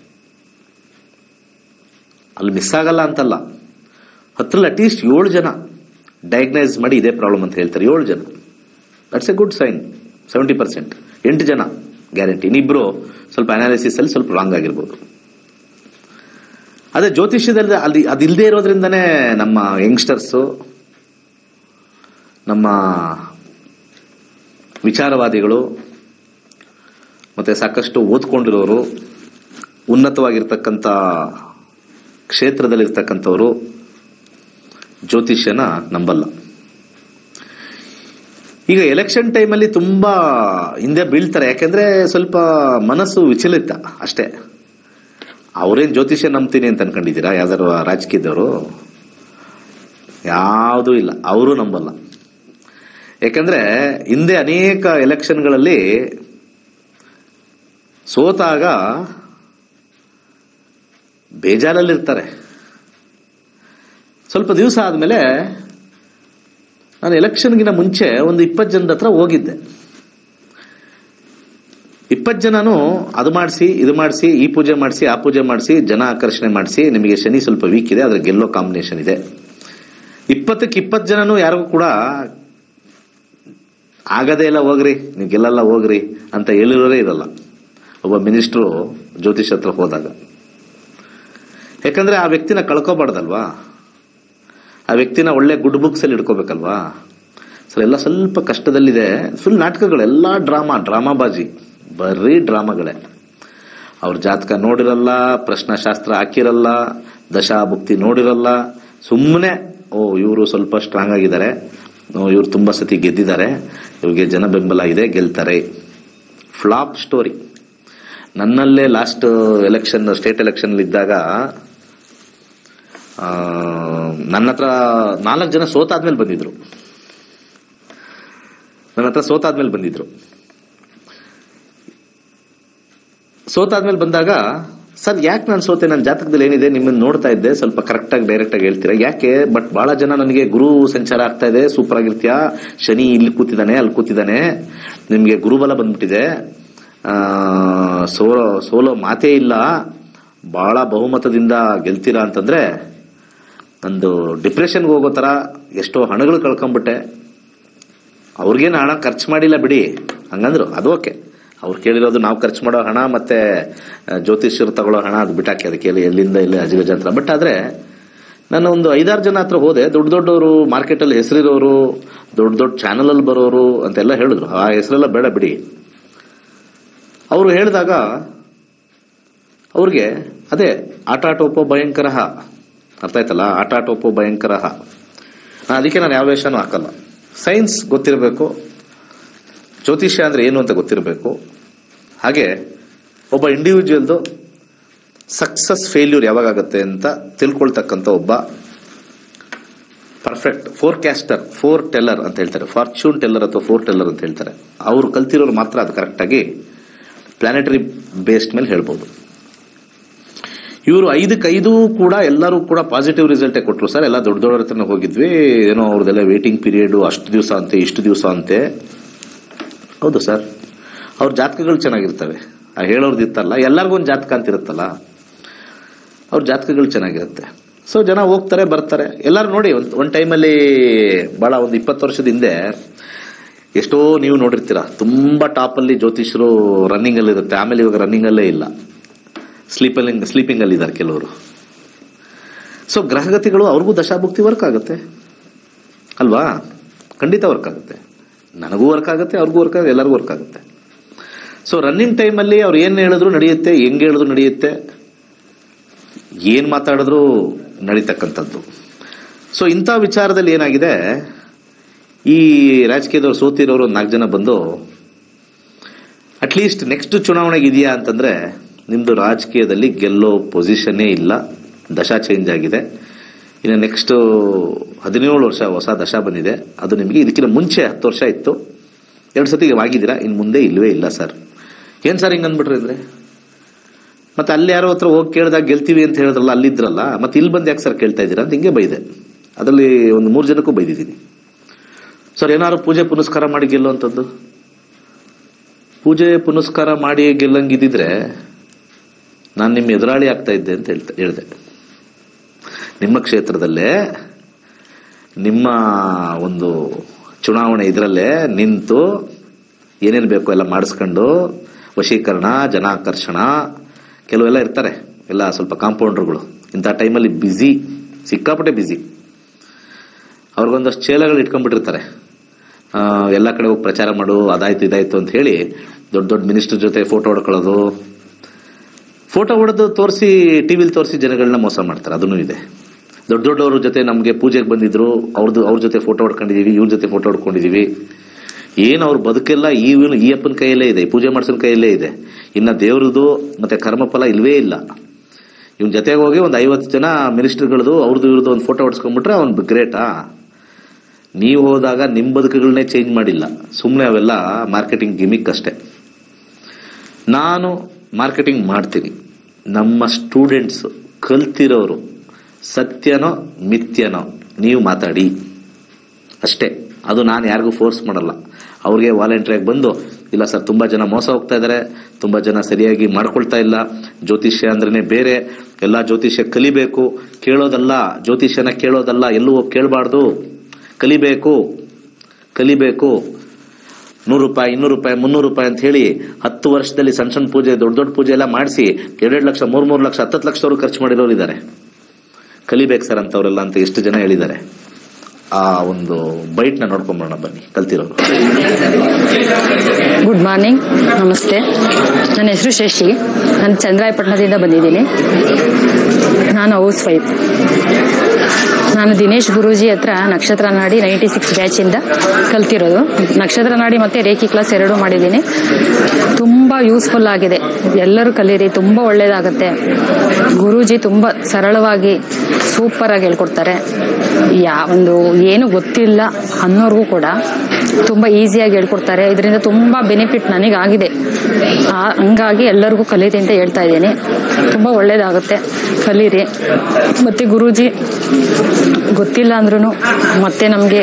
ಅಲ್ಲಿ ಮಿಸ್ ಆಗಲ್ಲ ಅಂತಲ್ಲ ಹತ್ತರಲ್ಲಿ ಅಟ್ಲೀಸ್ಟ್ ಏಳು ಜನ ಡಯಾಗ್ನೈಸ್ ಮಾಡಿ ಇದೇ ಪ್ರಾಬ್ಲಮ್ ಅಂತ ಹೇಳ್ತಾರೆ ಏಳು ಜನ that's a good sign seventy percent ಎಂಟು ಜನ ಗ್ಯಾರಂಟಿ ಇನ್ನಿಬ್ರು ಸ್ವಲ್ಪ ಅನಾಲಿಸಿಸ್ ಅಲ್ಲಿ ಸ್ವಲ್ಪ ರಾಂಗ್ ಆಗಿರ್ಬೋದು ಅದೇ ಜ್ಯೋತಿಷ್ಯದಲ್ಲಿ ಅಲ್ಲಿ ಅದಿಲ್ಲದೆ ಇರೋದ್ರಿಂದನೇ ನಮ್ಮ ಯಂಗ್ಸ್ಟರ್ಸು ನಮ್ಮ ವಿಚಾರವಾದಿಗಳು ಮತ್ತೆ ಸಾಕಷ್ಟು ಓದ್ಕೊಂಡಿರೋರು ಉನ್ನತವಾಗಿರ್ತಕ್ಕಂಥ ಕ್ಷೇತ್ರದಲ್ಲಿರ್ತಕ್ಕಂಥವರು ಜ್ಯೋತಿಷ್ಯನ ನಂಬಲ್ಲ ಈಗ ಎಲೆಕ್ಷನ್ ಟೈಮಲ್ಲಿ ತುಂಬಾ ಹಿಂದೆ ಬೀಳ್ತಾರೆ ಯಾಕೆಂದ್ರೆ ಸ್ವಲ್ಪ ಮನಸ್ಸು ವಿಚಲಿತ ಅಷ್ಟೇ ಅವ್ರೇನ್ ಜ್ಯೋತಿಷ್ಯ ನಂಬ್ತೀನಿ ಅಂತ ಅನ್ಕೊಂಡಿದ್ದೀರಾ ಯಾವ್ದಾರು ರಾಜಕೀಯದವರು ಯಾವುದೂ ಇಲ್ಲ ಅವರು ನಂಬಲ್ಲ ಯಾಕಂದ್ರೆ ಹಿಂದೆ ಅನೇಕ ಎಲೆಕ್ಷನ್ಗಳಲ್ಲಿ ಸೋತಾಗ ಬೇಜಾರಲ್ಲಿರ್ತಾರೆ ಸ್ವಲ್ಪ ದಿವಸ ಆದಮೇಲೆ ನಾನು ಎಲೆಕ್ಷನ್ಗಿನ ಮುಂಚೆ ಒಂದು ಇಪ್ಪತ್ತು ಜನದ ಹತ್ರ ಹೋಗಿದ್ದೆ ಇಪ್ಪತ್ತು ಜನನು ಅದು ಮಾಡಿಸಿ ಇದು ಮಾಡಿಸಿ ಈ ಪೂಜೆ ಮಾಡಿಸಿ ಆ ಪೂಜೆ ಮಾಡಿಸಿ ಜನ ಆಕರ್ಷಣೆ ಮಾಡಿಸಿ ನಿಮಗೆ ಶನಿ ಸ್ವಲ್ಪ ವೀಕ್ ಇದೆ ಅದ್ರ ಗೆಲ್ಲೋ ಕಾಂಬಿನೇಷನ್ ಇದೆ ಇಪ್ಪತ್ತಕ್ಕೆ ಇಪ್ಪತ್ತು ಜನನು ಯಾರಿಗೂ ಕೂಡ ಆಗದೇ ಇಲ್ಲ ಹೋಗ್ರಿ ನೀವು ಗೆಲ್ಲಲ್ಲ ಹೋಗ್ರಿ ಅಂತ ಹೇಳಿರೋರೇ ಇರಲ್ಲ ಒಬ್ಬ ಮಿನಿಸ್ಟ್ರು ಜ್ಯೋತಿಷ್ ಹತ್ರ ಹೋದಾಗ ಯಾಕಂದ್ರೆ ಆ ವ್ಯಕ್ತಿನ ಕಳ್ಕೊಬಾರ್ದಲ್ವಾ ಆ ವ್ಯಕ್ತಿನ ಒಳ್ಳೆ ಗುಡ್ ಬುಕ್ಸ್ ಅಲ್ಲಿ ಇಟ್ಕೋಬೇಕಲ್ವಾ ಸರ್ ಎಲ್ಲ ಸ್ವಲ್ಪ ಕಷ್ಟದಲ್ಲಿದೆ ಫುಲ್ ನಾಟಕಗಳೆಲ್ಲ ಡ್ರಾಮಾ ಡ್ರಾಮಾ ಬಾಜಿ ಬರೀ ಡ್ರಾಮಾಗಳೇ ಅವ್ರ ಜಾತಕ ನೋಡಿರಲ್ಲ ಪ್ರಶ್ನಾಶಾಸ್ತ್ರ ಹಾಕಿರಲ್ಲ ದಶಾಭುಕ್ತಿ ನೋಡಿರಲ್ಲ ಸುಮ್ಮನೆ ಓ ಇವರು ಸ್ವಲ್ಪ ಸ್ಟ್ರಾಂಗ್ ಆಗಿದ್ದಾರೆ ಇವ್ರು ತುಂಬಾ ಸತಿ ಗೆದ್ದಿದ್ದಾರೆ ಇವ್ರಿಗೆ ಜನ ಬೆಂಬಲ ಇದೆ ಗೆಲ್ತಾರೆ ಫ್ಲಾಪ್ ಸ್ಟೋರಿ ನನ್ನಲ್ಲೇ ಲಾಸ್ಟ್ ಎಲೆಕ್ಷನ್ ಸ್ಟೇಟ್ ಎಲೆಕ್ಷನ್ ಇದ್ದಾಗ ಆ, ನನ್ನ ಹತ್ರ ನಾಲ್ಕು ಜನ ಸೋತಾದ್ಮೇಲೆ ಬಂದಿದ್ರು ನನ್ನ ಹತ್ರ ಸೋತಾದ್ಮೇಲೆ ಬಂದಿದ್ರು ಸೋತಾದ್ಮೇಲೆ ಬಂದಾಗ ಸರ್ ಯಾಕೆ ನಾನು ಸೋತೆ ನನ್ನ ಜಾತಕದಲ್ಲಿ ಏನಿದೆ ನಿಮ್ಮನ್ನ ನೋಡ್ತಾ ಇದ್ದೆ ಸ್ವಲ್ಪ ಕರೆಕ್ಟ್ ಆಗಿ ಡೈರೆಕ್ಟ್ ಆಗಿ ಹೇಳ್ತೀರಾ ಯಾಕೆ ಬಟ್ ಬಹಳ ಜನ ನನಗೆ ಗುರು ಸಂಚಾರ ಆಗ್ತಾ ಇದೆ ಸೂಪರ್ ಆಗಿರ್ತೀಯಾ ಶನಿ ಇಲ್ಲಿ ಕೂತಿದ್ದಾನೆ ಅಲ್ಲಿ ಕೂತಿದ್ದಾನೆ ನಿಮ್ಗೆ ಗುರುಬಲ ಬಂದ್ಬಿಟ್ಟಿದೆ ಆ, ಸೋಲೋ ಸೋಲೋ ಮಾತೇ ಇಲ್ಲ ಬಹಳ ಬಹುಮತದಿಂದ ಗೆಲ್ತೀರಾ ಅಂತಂದ್ರೆ ನಂದು ಡಿಪ್ರೆಷನ್ಗೆ ಹೋಗೋ ತರ ಎಷ್ಟೋ ಹಣಗಳು ಕಳ್ಕೊಂಬಿಟ್ಟೆ ಅವ್ರಿಗೇನು ಹಣ ಖರ್ಚು ಮಾಡಿಲ್ಲ ಬಿಡಿ ಹಂಗಂದ್ರು ಅದು ಓಕೆ ಅವ್ರು ಕೇಳಿರೋದು ನಾವು ಖರ್ಚು ಮಾಡೋ ಹಣ ಮತ್ತೆ ಆ, ಜ್ಯೋತಿಷ್ಯರು ತಗೊಳ್ಳೋ ಹಣ ಅದು ಬಿಟ್ಟಾಕಿ ಅದಕ್ಕೆ ಎಲ್ಲಿ- ಎಲ್ಲಿಂದ ಎಲ್ಲಿ ಅಜಗಜಾಂತರ ಬಟ್ ಆದ್ರೆ ನಾನು ಒಂದು ಐದಾರು ಜನ ಹತ್ರ ಹೋದೆ ದೊಡ್ಡ ದೊಡ್ಡವರು ಮಾರ್ಕೆಟಲ್ಲಿ ಹೆಸರಿರೋರು ದೊಡ್ಡ ದೊಡ್ಡ ಚಾನಲ್ ಅಲ್ಲಿ ಬರೋರು ಅಂತೆಲ್ಲ ಹೇಳಿದ್ರು ಆ ಹೆಸರೆಲ್ಲ ಬೇಡ ಬಿಡಿ ಅವರು ಹೇಳಿದಾಗ ಅವ್ರಿಗೆ ಅದೇ ಆಟಾಟೋಪೋ ಭಯಂಕರ ಅರ್ಥ ಆಯ್ತಲ್ಲ ಆಟಾಟೋಪೋ ಭಯಂಕರ ಅದಕ್ಕೆ ನಾನು ಯಾವ ವೇಷನೂ ಹಾಕಲ್ಲ ಸೈನ್ಸ್ ಗೊತ್ತಿರಬೇಕು ಜ್ಯೋತಿಷ್ಯ ಅಂದ್ರೆ ಏನು ಅಂತ ಗೊತ್ತಿರಬೇಕು ಹಾಗೆ ಒಬ್ಬ ಇಂಡಿವಿಜುವಲ್ದು ಸಕ್ಸಸ್ ಫೇಲ್ಯೂರ್ ಯಾವಾಗತ್ತೆ ಅಂತ ತಿಳ್ಕೊಳ್ತಕ್ಕಂಥ ಒಬ್ಬ ಪರ್ಫೆಕ್ಟ್ ಫೋರ್ಕ್ಯಾಸ್ಟರ್ ಫೋರ್ ಟೆಲ್ಲರ್ ಅಂತ ಹೇಳ್ತಾರೆ ಫಾರ್ಚೂನ್ ಟೆಲ್ಲರ್ ಅಥವಾ ಫೋರ್ ಟೆಲ್ಲರ್ ಅಂತ ಹೇಳ್ತಾರೆ ಅವ್ರು ಕಲ್ತಿರೋರು ಮಾತ್ರ ಅದು ಕರೆಕ್ಟಾಗಿ ಪ್ಲಾನೆಟರಿ ಬೇಸ್ಡ್ ಮೇಲೆ ಹೇಳ್ಬೋದು ಇವರು ಐದಕ್ಕೆ ಐದು ಕೂಡ ಎಲ್ಲರೂ ಕೂಡ ಪಾಸಿಟಿವ್ ರಿಸಲ್ಟೇ ಕೊಟ್ಟರು ಸರ್ ಎಲ್ಲ ದೊಡ್ಡ ದೊಡ್ಡವ್ರ ಹತ್ರನೇ ಹೋಗಿದ್ವಿ ಏನೋ ಅವ್ರದ್ದೆಲ್ಲ ವೇಟಿಂಗ್ ಪೀರಿಯಡ್ ಅಷ್ಟು ದಿವಸ ಅಂತೆ ಇಷ್ಟು ದಿವಸ ಅಂತೆ ಹೌದು ಸರ್ ಅವ್ರ ಜಾತಕಗಳು ಚೆನ್ನಾಗಿರ್ತವೆ ಆ ಹೇಳೋರ್ದು ಇತ್ತಲ್ಲ ಎಲ್ಲರಿಗೂ ಒಂದು ಜಾತಕ ಅಂತ ಇರುತ್ತಲ್ಲ ಅವ್ರ ಜಾತಕಗಳು ಚೆನ್ನಾಗಿರುತ್ತೆ ಸೊ ಜನ ಹೋಗ್ತಾರೆ ಬರ್ತಾರೆ ಎಲ್ಲರೂ ನೋಡಿ ಒಂದು ಒಂದು ಟೈಮಲ್ಲಿ ಭಾಳ ಒಂದು ಇಪ್ಪತ್ತು ವರ್ಷದ ಹಿಂದೆ ಎಷ್ಟೋ ನೀವು ನೋಡಿರ್ತೀರ ತುಂಬಾ ಟಾಪ್ ಅಲ್ಲಿ ಜ್ಯೋತಿಷರು ರನ್ನಿಂಗ್ ಅಲ್ಲಿ ಇರುತ್ತೆ ಆಮೇಲೆ ಇವಾಗ ರನ್ನಿಂಗ್ ಅಲ್ಲೇ ಇಲ್ಲ ಸ್ಲೀಪಲ್ಲಿ ಸ್ಲೀಪಿಂಗ್ ಅಲ್ಲಿ ಇದ್ದಾರೆ ಕೆಲವರು ಸೊ ಗ್ರಹಗತಿಗಳು ಅವ್ರಿಗೂ ದಶಾಭುಕ್ತಿ ವರ್ಕ್ ಆಗುತ್ತೆ ಅಲ್ವಾ ಖಂಡಿತ ವರ್ಕ್ ಆಗುತ್ತೆ ನನಗೂ ವರ್ಕ್ ಆಗುತ್ತೆ ಅವ್ರಿಗೂ ವರ್ಕ್ ಆಗುತ್ತೆ ಎಲ್ಲರಿಗೂ ವರ್ಕ್ ಆಗುತ್ತೆ ಸೊ ರನ್ನಿಂಗ್ ಟೈಮಲ್ಲಿ ಅವ್ರು ಏನು ಹೇಳಿದ್ರು ನಡೆಯುತ್ತೆ ಹೆಂಗ್ ಹೇಳಿದ್ರು ನಡೆಯುತ್ತೆ ಏನ್ ಮಾತಾಡಿದ್ರು ನಡೀತಕ್ಕಂಥದ್ದು ಸೊ ಇಂಥ ವಿಚಾರದಲ್ಲಿ ಏನಾಗಿದೆ ಈ ರಾಜಕೀಯದವ್ರು ಸೋತಿರೋರು ಒಂದು ನಾಲ್ಕು ಜನ ಬಂದು ಅಟ್ಲೀಸ್ಟ್ ನೆಕ್ಸ್ಟ್ ಚುನಾವಣೆಗೆ ಇದೆಯಾ ಅಂತಂದ್ರೆ ನಿಮ್ದು ರಾಜಕೀಯದಲ್ಲಿ ಗೆಲ್ಲೋ ಪೊಸಿಷನ್ನೇ ಇಲ್ಲ ದಶಾ ಚೇಂಜ್ ಆಗಿದೆ ಇನ್ನು ನೆಕ್ಸ್ಟ್ ಹದಿನೇಳು ವರ್ಷ ಹೊಸ ದಶಾ ಬಂದಿದೆ ಅದು ನಿಮಗೆ ಇದಕ್ಕಿಂತ ಮುಂಚೆ ಹತ್ತು ವರ್ಷ ಇತ್ತು ಎರಡು ಸತಿ ಆಗಿದ್ದೀರಾ ಇನ್ನು ಮುಂದೆ ಇಲ್ವೇ ಇಲ್ಲ ಸರ್ ಏನ್ ಸರ್ ಹಿಂಗ್ ಅಂದ್ಬಿಟ್ರಿ ಅಂದ್ರೆ ಮತ್ತೆ ಅಲ್ಲಿ ಯಾರೋ ಹತ್ರ ಹೋಗಿ ಕೇಳಿದಾಗ ಗೆಲ್ತೀವಿ ಅಂತ ಹೇಳಿದ್ರಲ್ಲ ಅಲ್ಲಿದ್ರಲ್ಲ ಮತ್ತೆ ಇಲ್ಲಿ ಬಂದು ಯಾಕೆ ಸರ್ ಕೇಳ್ತಾ ಇದ್ದೀರಾ ಅಂತ ಹಿಂಗೆ ಬೈದೆ ಅದರಲ್ಲಿ ಒಂದು ಮೂರು ಜನಕ್ಕೂ ಬೈದಿದ್ದೀನಿ ಸರ್ ಏನಾದ್ರು ಪೂಜೆ ಪುನಸ್ಕಾರ ಮಾಡಿ ಗೆಲ್ಲುವಂಥದ್ದು ಪೂಜೆ ಪುನಸ್ಕಾರ ಮಾಡಿ ಗೆಲ್ಲಂಗಿದ್ದಿದ್ರೆ ನಾನು ನಿಮ್ಮ ಎದುರಾಳಿ ಆಗ್ತಾ ಇದ್ದೆ ಅಂತ ಹೇಳ್ತಾ ಹೇಳಿದೆ ನಿಮ್ಮ ಕ್ಷೇತ್ರದಲ್ಲೇ ನಿಮ್ಮ ಒಂದು ಚುನಾವಣೆ ಇದರಲ್ಲೇ ನಿಂತು ಏನೇನು ಬೇಕೋ ಎಲ್ಲ ಮಾಡಿಸ್ಕೊಂಡು ವಶೀಕರಣ ಜನಾಕರ್ಷಣ ಕೆಲವೆಲ್ಲ ಇರ್ತಾರೆ ಎಲ್ಲ ಸ್ವಲ್ಪ ಕಾಂಪೌಂಡರ್ಗಳು ಇಂಥ ಟೈಮಲ್ಲಿ ಬ್ಯುಸಿ ಸಿಕ್ಕಾಪಟ್ಟೆ ಬ್ಯುಸಿ ಅವ್ರಿಗೊಂದಷ್ಟು ಚೇಲಗಳು ಇಟ್ಕೊಂಡ್ಬಿಟ್ಟಿರ್ತಾರೆ ಆ, ಎಲ್ಲ ಕಡೆ ಹೋಗಿ ಪ್ರಚಾರ ಮಾಡು ಅದಾಯ್ತು ಇದಾಯ್ತು ಅಂತ ಹೇಳಿ ದೊಡ್ಡ ದೊಡ್ಡ ಮಿನಿಸ್ಟರ್ ಜೊತೆ ಫೋಟೋ ಹೊಡ್ಕೊಳ್ಳೋದು ಫೋಟೋ ಹೊಡೆದು ತೋರಿಸಿ ಟಿವಿಲಿ ತೋರಿಸಿ ಜನಗಳನ್ನ ಮೋಸ ಮಾಡ್ತಾರೆ ಅದನ್ನು ಇದೆ ದೊಡ್ಡ ದೊಡ್ಡವ್ರ ಜೊತೆ ನಮಗೆ ಪೂಜೆಗೆ ಬಂದಿದ್ರು ಅವ್ರದ್ದು ಅವ್ರ ಜೊತೆ ಫೋಟೋ ಹೊಡ್ಕೊಂಡಿದೀವಿ ಇವ್ರ ಜೊತೆ ಫೋಟೋ ಹೊಡ್ಕೊಂಡಿದೀವಿ ಏನು ಅವ್ರ ಬದುಕೆಲ್ಲ ಈ ಈ ಅಪ್ಪನ ಕೈಯಲ್ಲೇ ಇದೆ ಪೂಜೆ ಮಾಡ್ಸೋನ್ ಕೈಯಲ್ಲೇ ಇದೆ ಇನ್ನ ದೇವ್ರದ್ದು ಮತ್ತೆ ಕರ್ಮಫಲ ಇಲ್ವೇ ಇಲ್ಲ ಇವನ್ ಜೊತೆಗೆ ಹೋಗಿ ಒಂದು ಐವತ್ತು ಜನ ಮಿನಿಸ್ಟರ್ಗಳದು ಅವ್ರದ್ದು ಇವ್ರದ್ದು ಒಂದು ಫೋಟೋ ಹೊಡ್ಸ್ಕೊಂಡ್ಬಿಟ್ರೆ ಅವ್ನ್ ಗ್ರೇಟಾ ನೀವು ಹೋದಾಗ ನಿಮ್ಮ ಬದುಕುಗಳನ್ನೇ ಚೇಂಜ್ ಮಾಡಿಲ್ಲ ಸುಮ್ಮನೆ ಅವೆಲ್ಲ ಮಾರ್ಕೆಟಿಂಗ್ ಗಿಮಿಕ್ ಅಷ್ಟೇ ನಾನು ಮಾರ್ಕೆಟಿಂಗ್ ಮಾಡ್ತೀನಿ ನಮ್ಮ ಸ್ಟೂಡೆಂಟ್ಸ್ ಕಲ್ತಿರೋರು ಸತ್ಯನೋ ಮಿಥ್ಯನೋ ನೀವು ಮಾತಾಡಿ ಅಷ್ಟೇ ಅದು ನಾನು ಯಾರಿಗೂ ಫೋರ್ಸ್ ಮಾಡಲ್ಲ ಅವ್ರಿಗೆ ವಾಲಂಟ್ರಿಯಾಗಿ ಬಂದು ಇಲ್ಲ ಸರ್ ತುಂಬಾ ಜನ ಮೋಸ ಹೋಗ್ತಾ ಇದ್ದಾರೆ ತುಂಬಾ ಜನ ಸರಿಯಾಗಿ ಮಾಡ್ಕೊಳ್ತಾ ಇಲ್ಲ ಜ್ಯೋತಿಷ್ಯ ಅಂದ್ರೇನೆ ಬೇರೆ ಎಲ್ಲ ಜ್ಯೋತಿಷ್ಯ ಕಲಿಬೇಕು ಕೇಳೋದಲ್ಲ ಜ್ಯೋತಿಷ್ಯನ ಕೇಳೋದಲ್ಲ ಎಲ್ಲೂ ಹೋಗಿ ಕೇಳಬಾರ್ದು ಕಲಿಬೇಕು ಕಲಿಬೇಕು ನೂರು ರೂಪಾಯಿ ಇನ್ನೂರು ರೂಪಾಯಿ ಮುನ್ನೂರು ರೂಪಾಯಿ ಅಂತ ಹೇಳಿ ಹತ್ತು ವರ್ಷದಲ್ಲಿ ಸಣ್ಣ ಸಣ್ಣ ಪೂಜೆ ದೊಡ್ಡ ದೊಡ್ಡ ಪೂಜೆ ಎಲ್ಲ ಮಾಡಿಸಿ ಎರಡೆರಡು ಲಕ್ಷ ಮೂರ್ ಮೂರು ಲಕ್ಷ ಹತ್ತತ್ತು ಲಕ್ಷದವರು ಖರ್ಚು ಮಾಡಿರೋರು ಇದ್ದಾರೆ ಕಲಿಬೇಕು ಸರ್ ಅಂತವ್ರೆಲ್ಲ ಅಂತ ಎಷ್ಟು ಜನ ಹೇಳಿದ್ದಾರೆ ಆ ಒಂದು ಬೈಟ್ ನ ನೋಡ್ಕೊಂಬರೋಣ ಬನ್ನಿ ಕಲ್ತಿರೋರು ಗುಡ್ ಮಾರ್ನಿಂಗ್ ನಮಸ್ತೆ ನನ್ನ ಹೆಸರು ಶಶಿ ನಾನು ಚಂದ್ರಾಯಪಟ್ಟಣದಿಂದ ಬಂದಿದ್ದೀನಿ ನಾನು ಹೌಸ್ ವೈಫ್ ನಾನು ದಿನೇಶ್ ಗುರೂಜಿ ಹತ್ರ ನಕ್ಷತ್ರ ನಾಡಿ ನೈಂಟಿ ಸಿಕ್ಸ್ ಬ್ಯಾಚಿಂದ ಕಲ್ತಿರೋದು ನಕ್ಷತ್ರ ನಾಡಿ ಮತ್ತೆ ರೇಖಿ ಕ್ಲಾಸ್ ಎರಡೂ ಮಾಡಿದ್ದೀನಿ ತುಂಬ ಯೂಸ್ಫುಲ್ ಆಗಿದೆ ಎಲ್ಲರೂ ಕಲೀರಿ ತುಂಬ ಒಳ್ಳೇದಾಗುತ್ತೆ ಗುರೂಜಿ ತುಂಬ ಸರಳವಾಗಿ ಸೂಪರ್ ಆಗಿ ಹೇಳ್ಕೊಡ್ತಾರೆ ಯಾ ಒಂದು ಏನು ಗೊತ್ತಿಲ್ಲ ಅನ್ನೋರ್ಗೂ ಕೂಡ ತುಂಬಾ ಈಸಿಯಾಗಿ ಹೇಳ್ಕೊಡ್ತಾರೆ ಇದರಿಂದ ತುಂಬಾ ಬೆನಿಫಿಟ್ ನನಗಾಗಿದೆ ಆ- ಹಂಗಾಗಿ ಎಲ್ಲರಿಗೂ ಕಲೀರಿ ಅಂತ ಹೇಳ್ತಾ ಇದ್ದೀನಿ ತುಂಬಾ ಒಳ್ಳೇದಾಗುತ್ತೆ ಕಲೀರಿ ಮತ್ತೆ ಗುರೂಜಿ ಗೊತ್ತಿಲ್ಲ ಅಂದ್ರೂ ಮತ್ತೆ ನಮಗೆ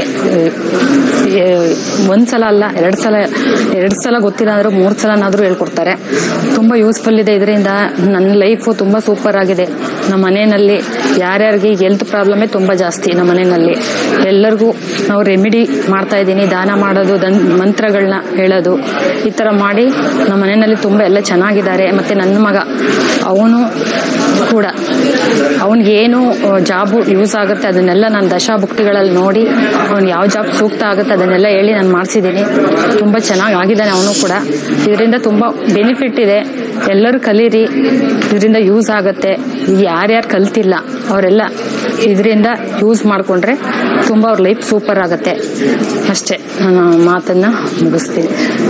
ಒಂದ್ಸಲ ಅಲ್ಲ ಎರಡ್ ಸಲ ಎರಡ್ ಸಲ ಗೊತ್ತಿಲ್ಲ ಅಂದ್ರೂ ಮೂರ್ ಸಲನಾದ್ರೂ ಹೇಳ್ಕೊಡ್ತಾರೆ ತುಂಬಾ ಯೂಸ್ಫುಲ್ ಇದೆ ಇದರಿಂದ ನನ್ನ ಲೈಫು ತುಂಬಾ ಸೂಪರ್ ಆಗಿದೆ ನಮ್ಮ ಮನೆಯಲ್ಲಿ ಯಾರ್ಯಾರಿಗೆ ಹೆಲ್ತ್ ಪ್ರಾಬ್ಲಮೇ ತುಂಬಾ ಜಾಸ್ತಿ ನಮ್ಮ ಮನೆಯಲ್ಲಿ ಎಲ್ಲರಿಗೂ ನಾವು ರೆಮಿಡಿ ಮಾಡ್ತಾ ಇದ್ದೀನಿ ದಾನ ಮಾಡೋದು ದನ್ ಮಂತ್ರಗಳನ್ನ ಹೇಳೋದು ಈ ತರ ಮಾಡಿ ನಮ್ಮ ಮನೆಯಲ್ಲಿ ತುಂಬಾ ಎಲ್ಲ ಚೆನ್ನಾಗಿದ್ದಾರೆ ಮತ್ತೆ ನನ್ನ ಮಗ ಅವನು ಕೂಡ ಅವನಿಗೆ ಏನು ಜಾಬು ಯೂಸ್ ಆಗುತ್ತೆ ಅದನ್ನೆಲ್ಲ ನಾನು ದಶಾಭುಕ್ತಿಗಳಲ್ಲಿ ನೋಡಿ ಅವ್ನು ಯಾವ ಜಾಬ್ ಸೂಕ್ತ ಆಗುತ್ತೆ ಅದನ್ನೆಲ್ಲ ಹೇಳಿ ನಾನು ಮಾಡಿಸಿದ್ದೀನಿ ತುಂಬ ಚೆನ್ನಾಗಿ ಆಗಿದ್ದಾನೆ ಅವನು ಕೂಡ ಇದರಿಂದ ತುಂಬ ಬೆನಿಫಿಟ್ ಇದೆ ಎಲ್ಲರೂ ಕಲೀರಿ ಇದರಿಂದ ಯೂಸ್ ಆಗುತ್ತೆ ಯಾರ್ಯಾರು ಕಲ್ತಿಲ್ಲ ಅವರೆಲ್ಲ ಇದರಿಂದ ಯೂಸ್ ಮಾಡಿಕೊಂಡ್ರೆ ತುಂಬ ಅವ್ರ ಲೈಫ್ ಸೂಪರ್ ಆಗುತ್ತೆ ಅಷ್ಟೇ ನಾನು ಮಾತನ್ನ ಮುಗಿಸ್ತೀನಿ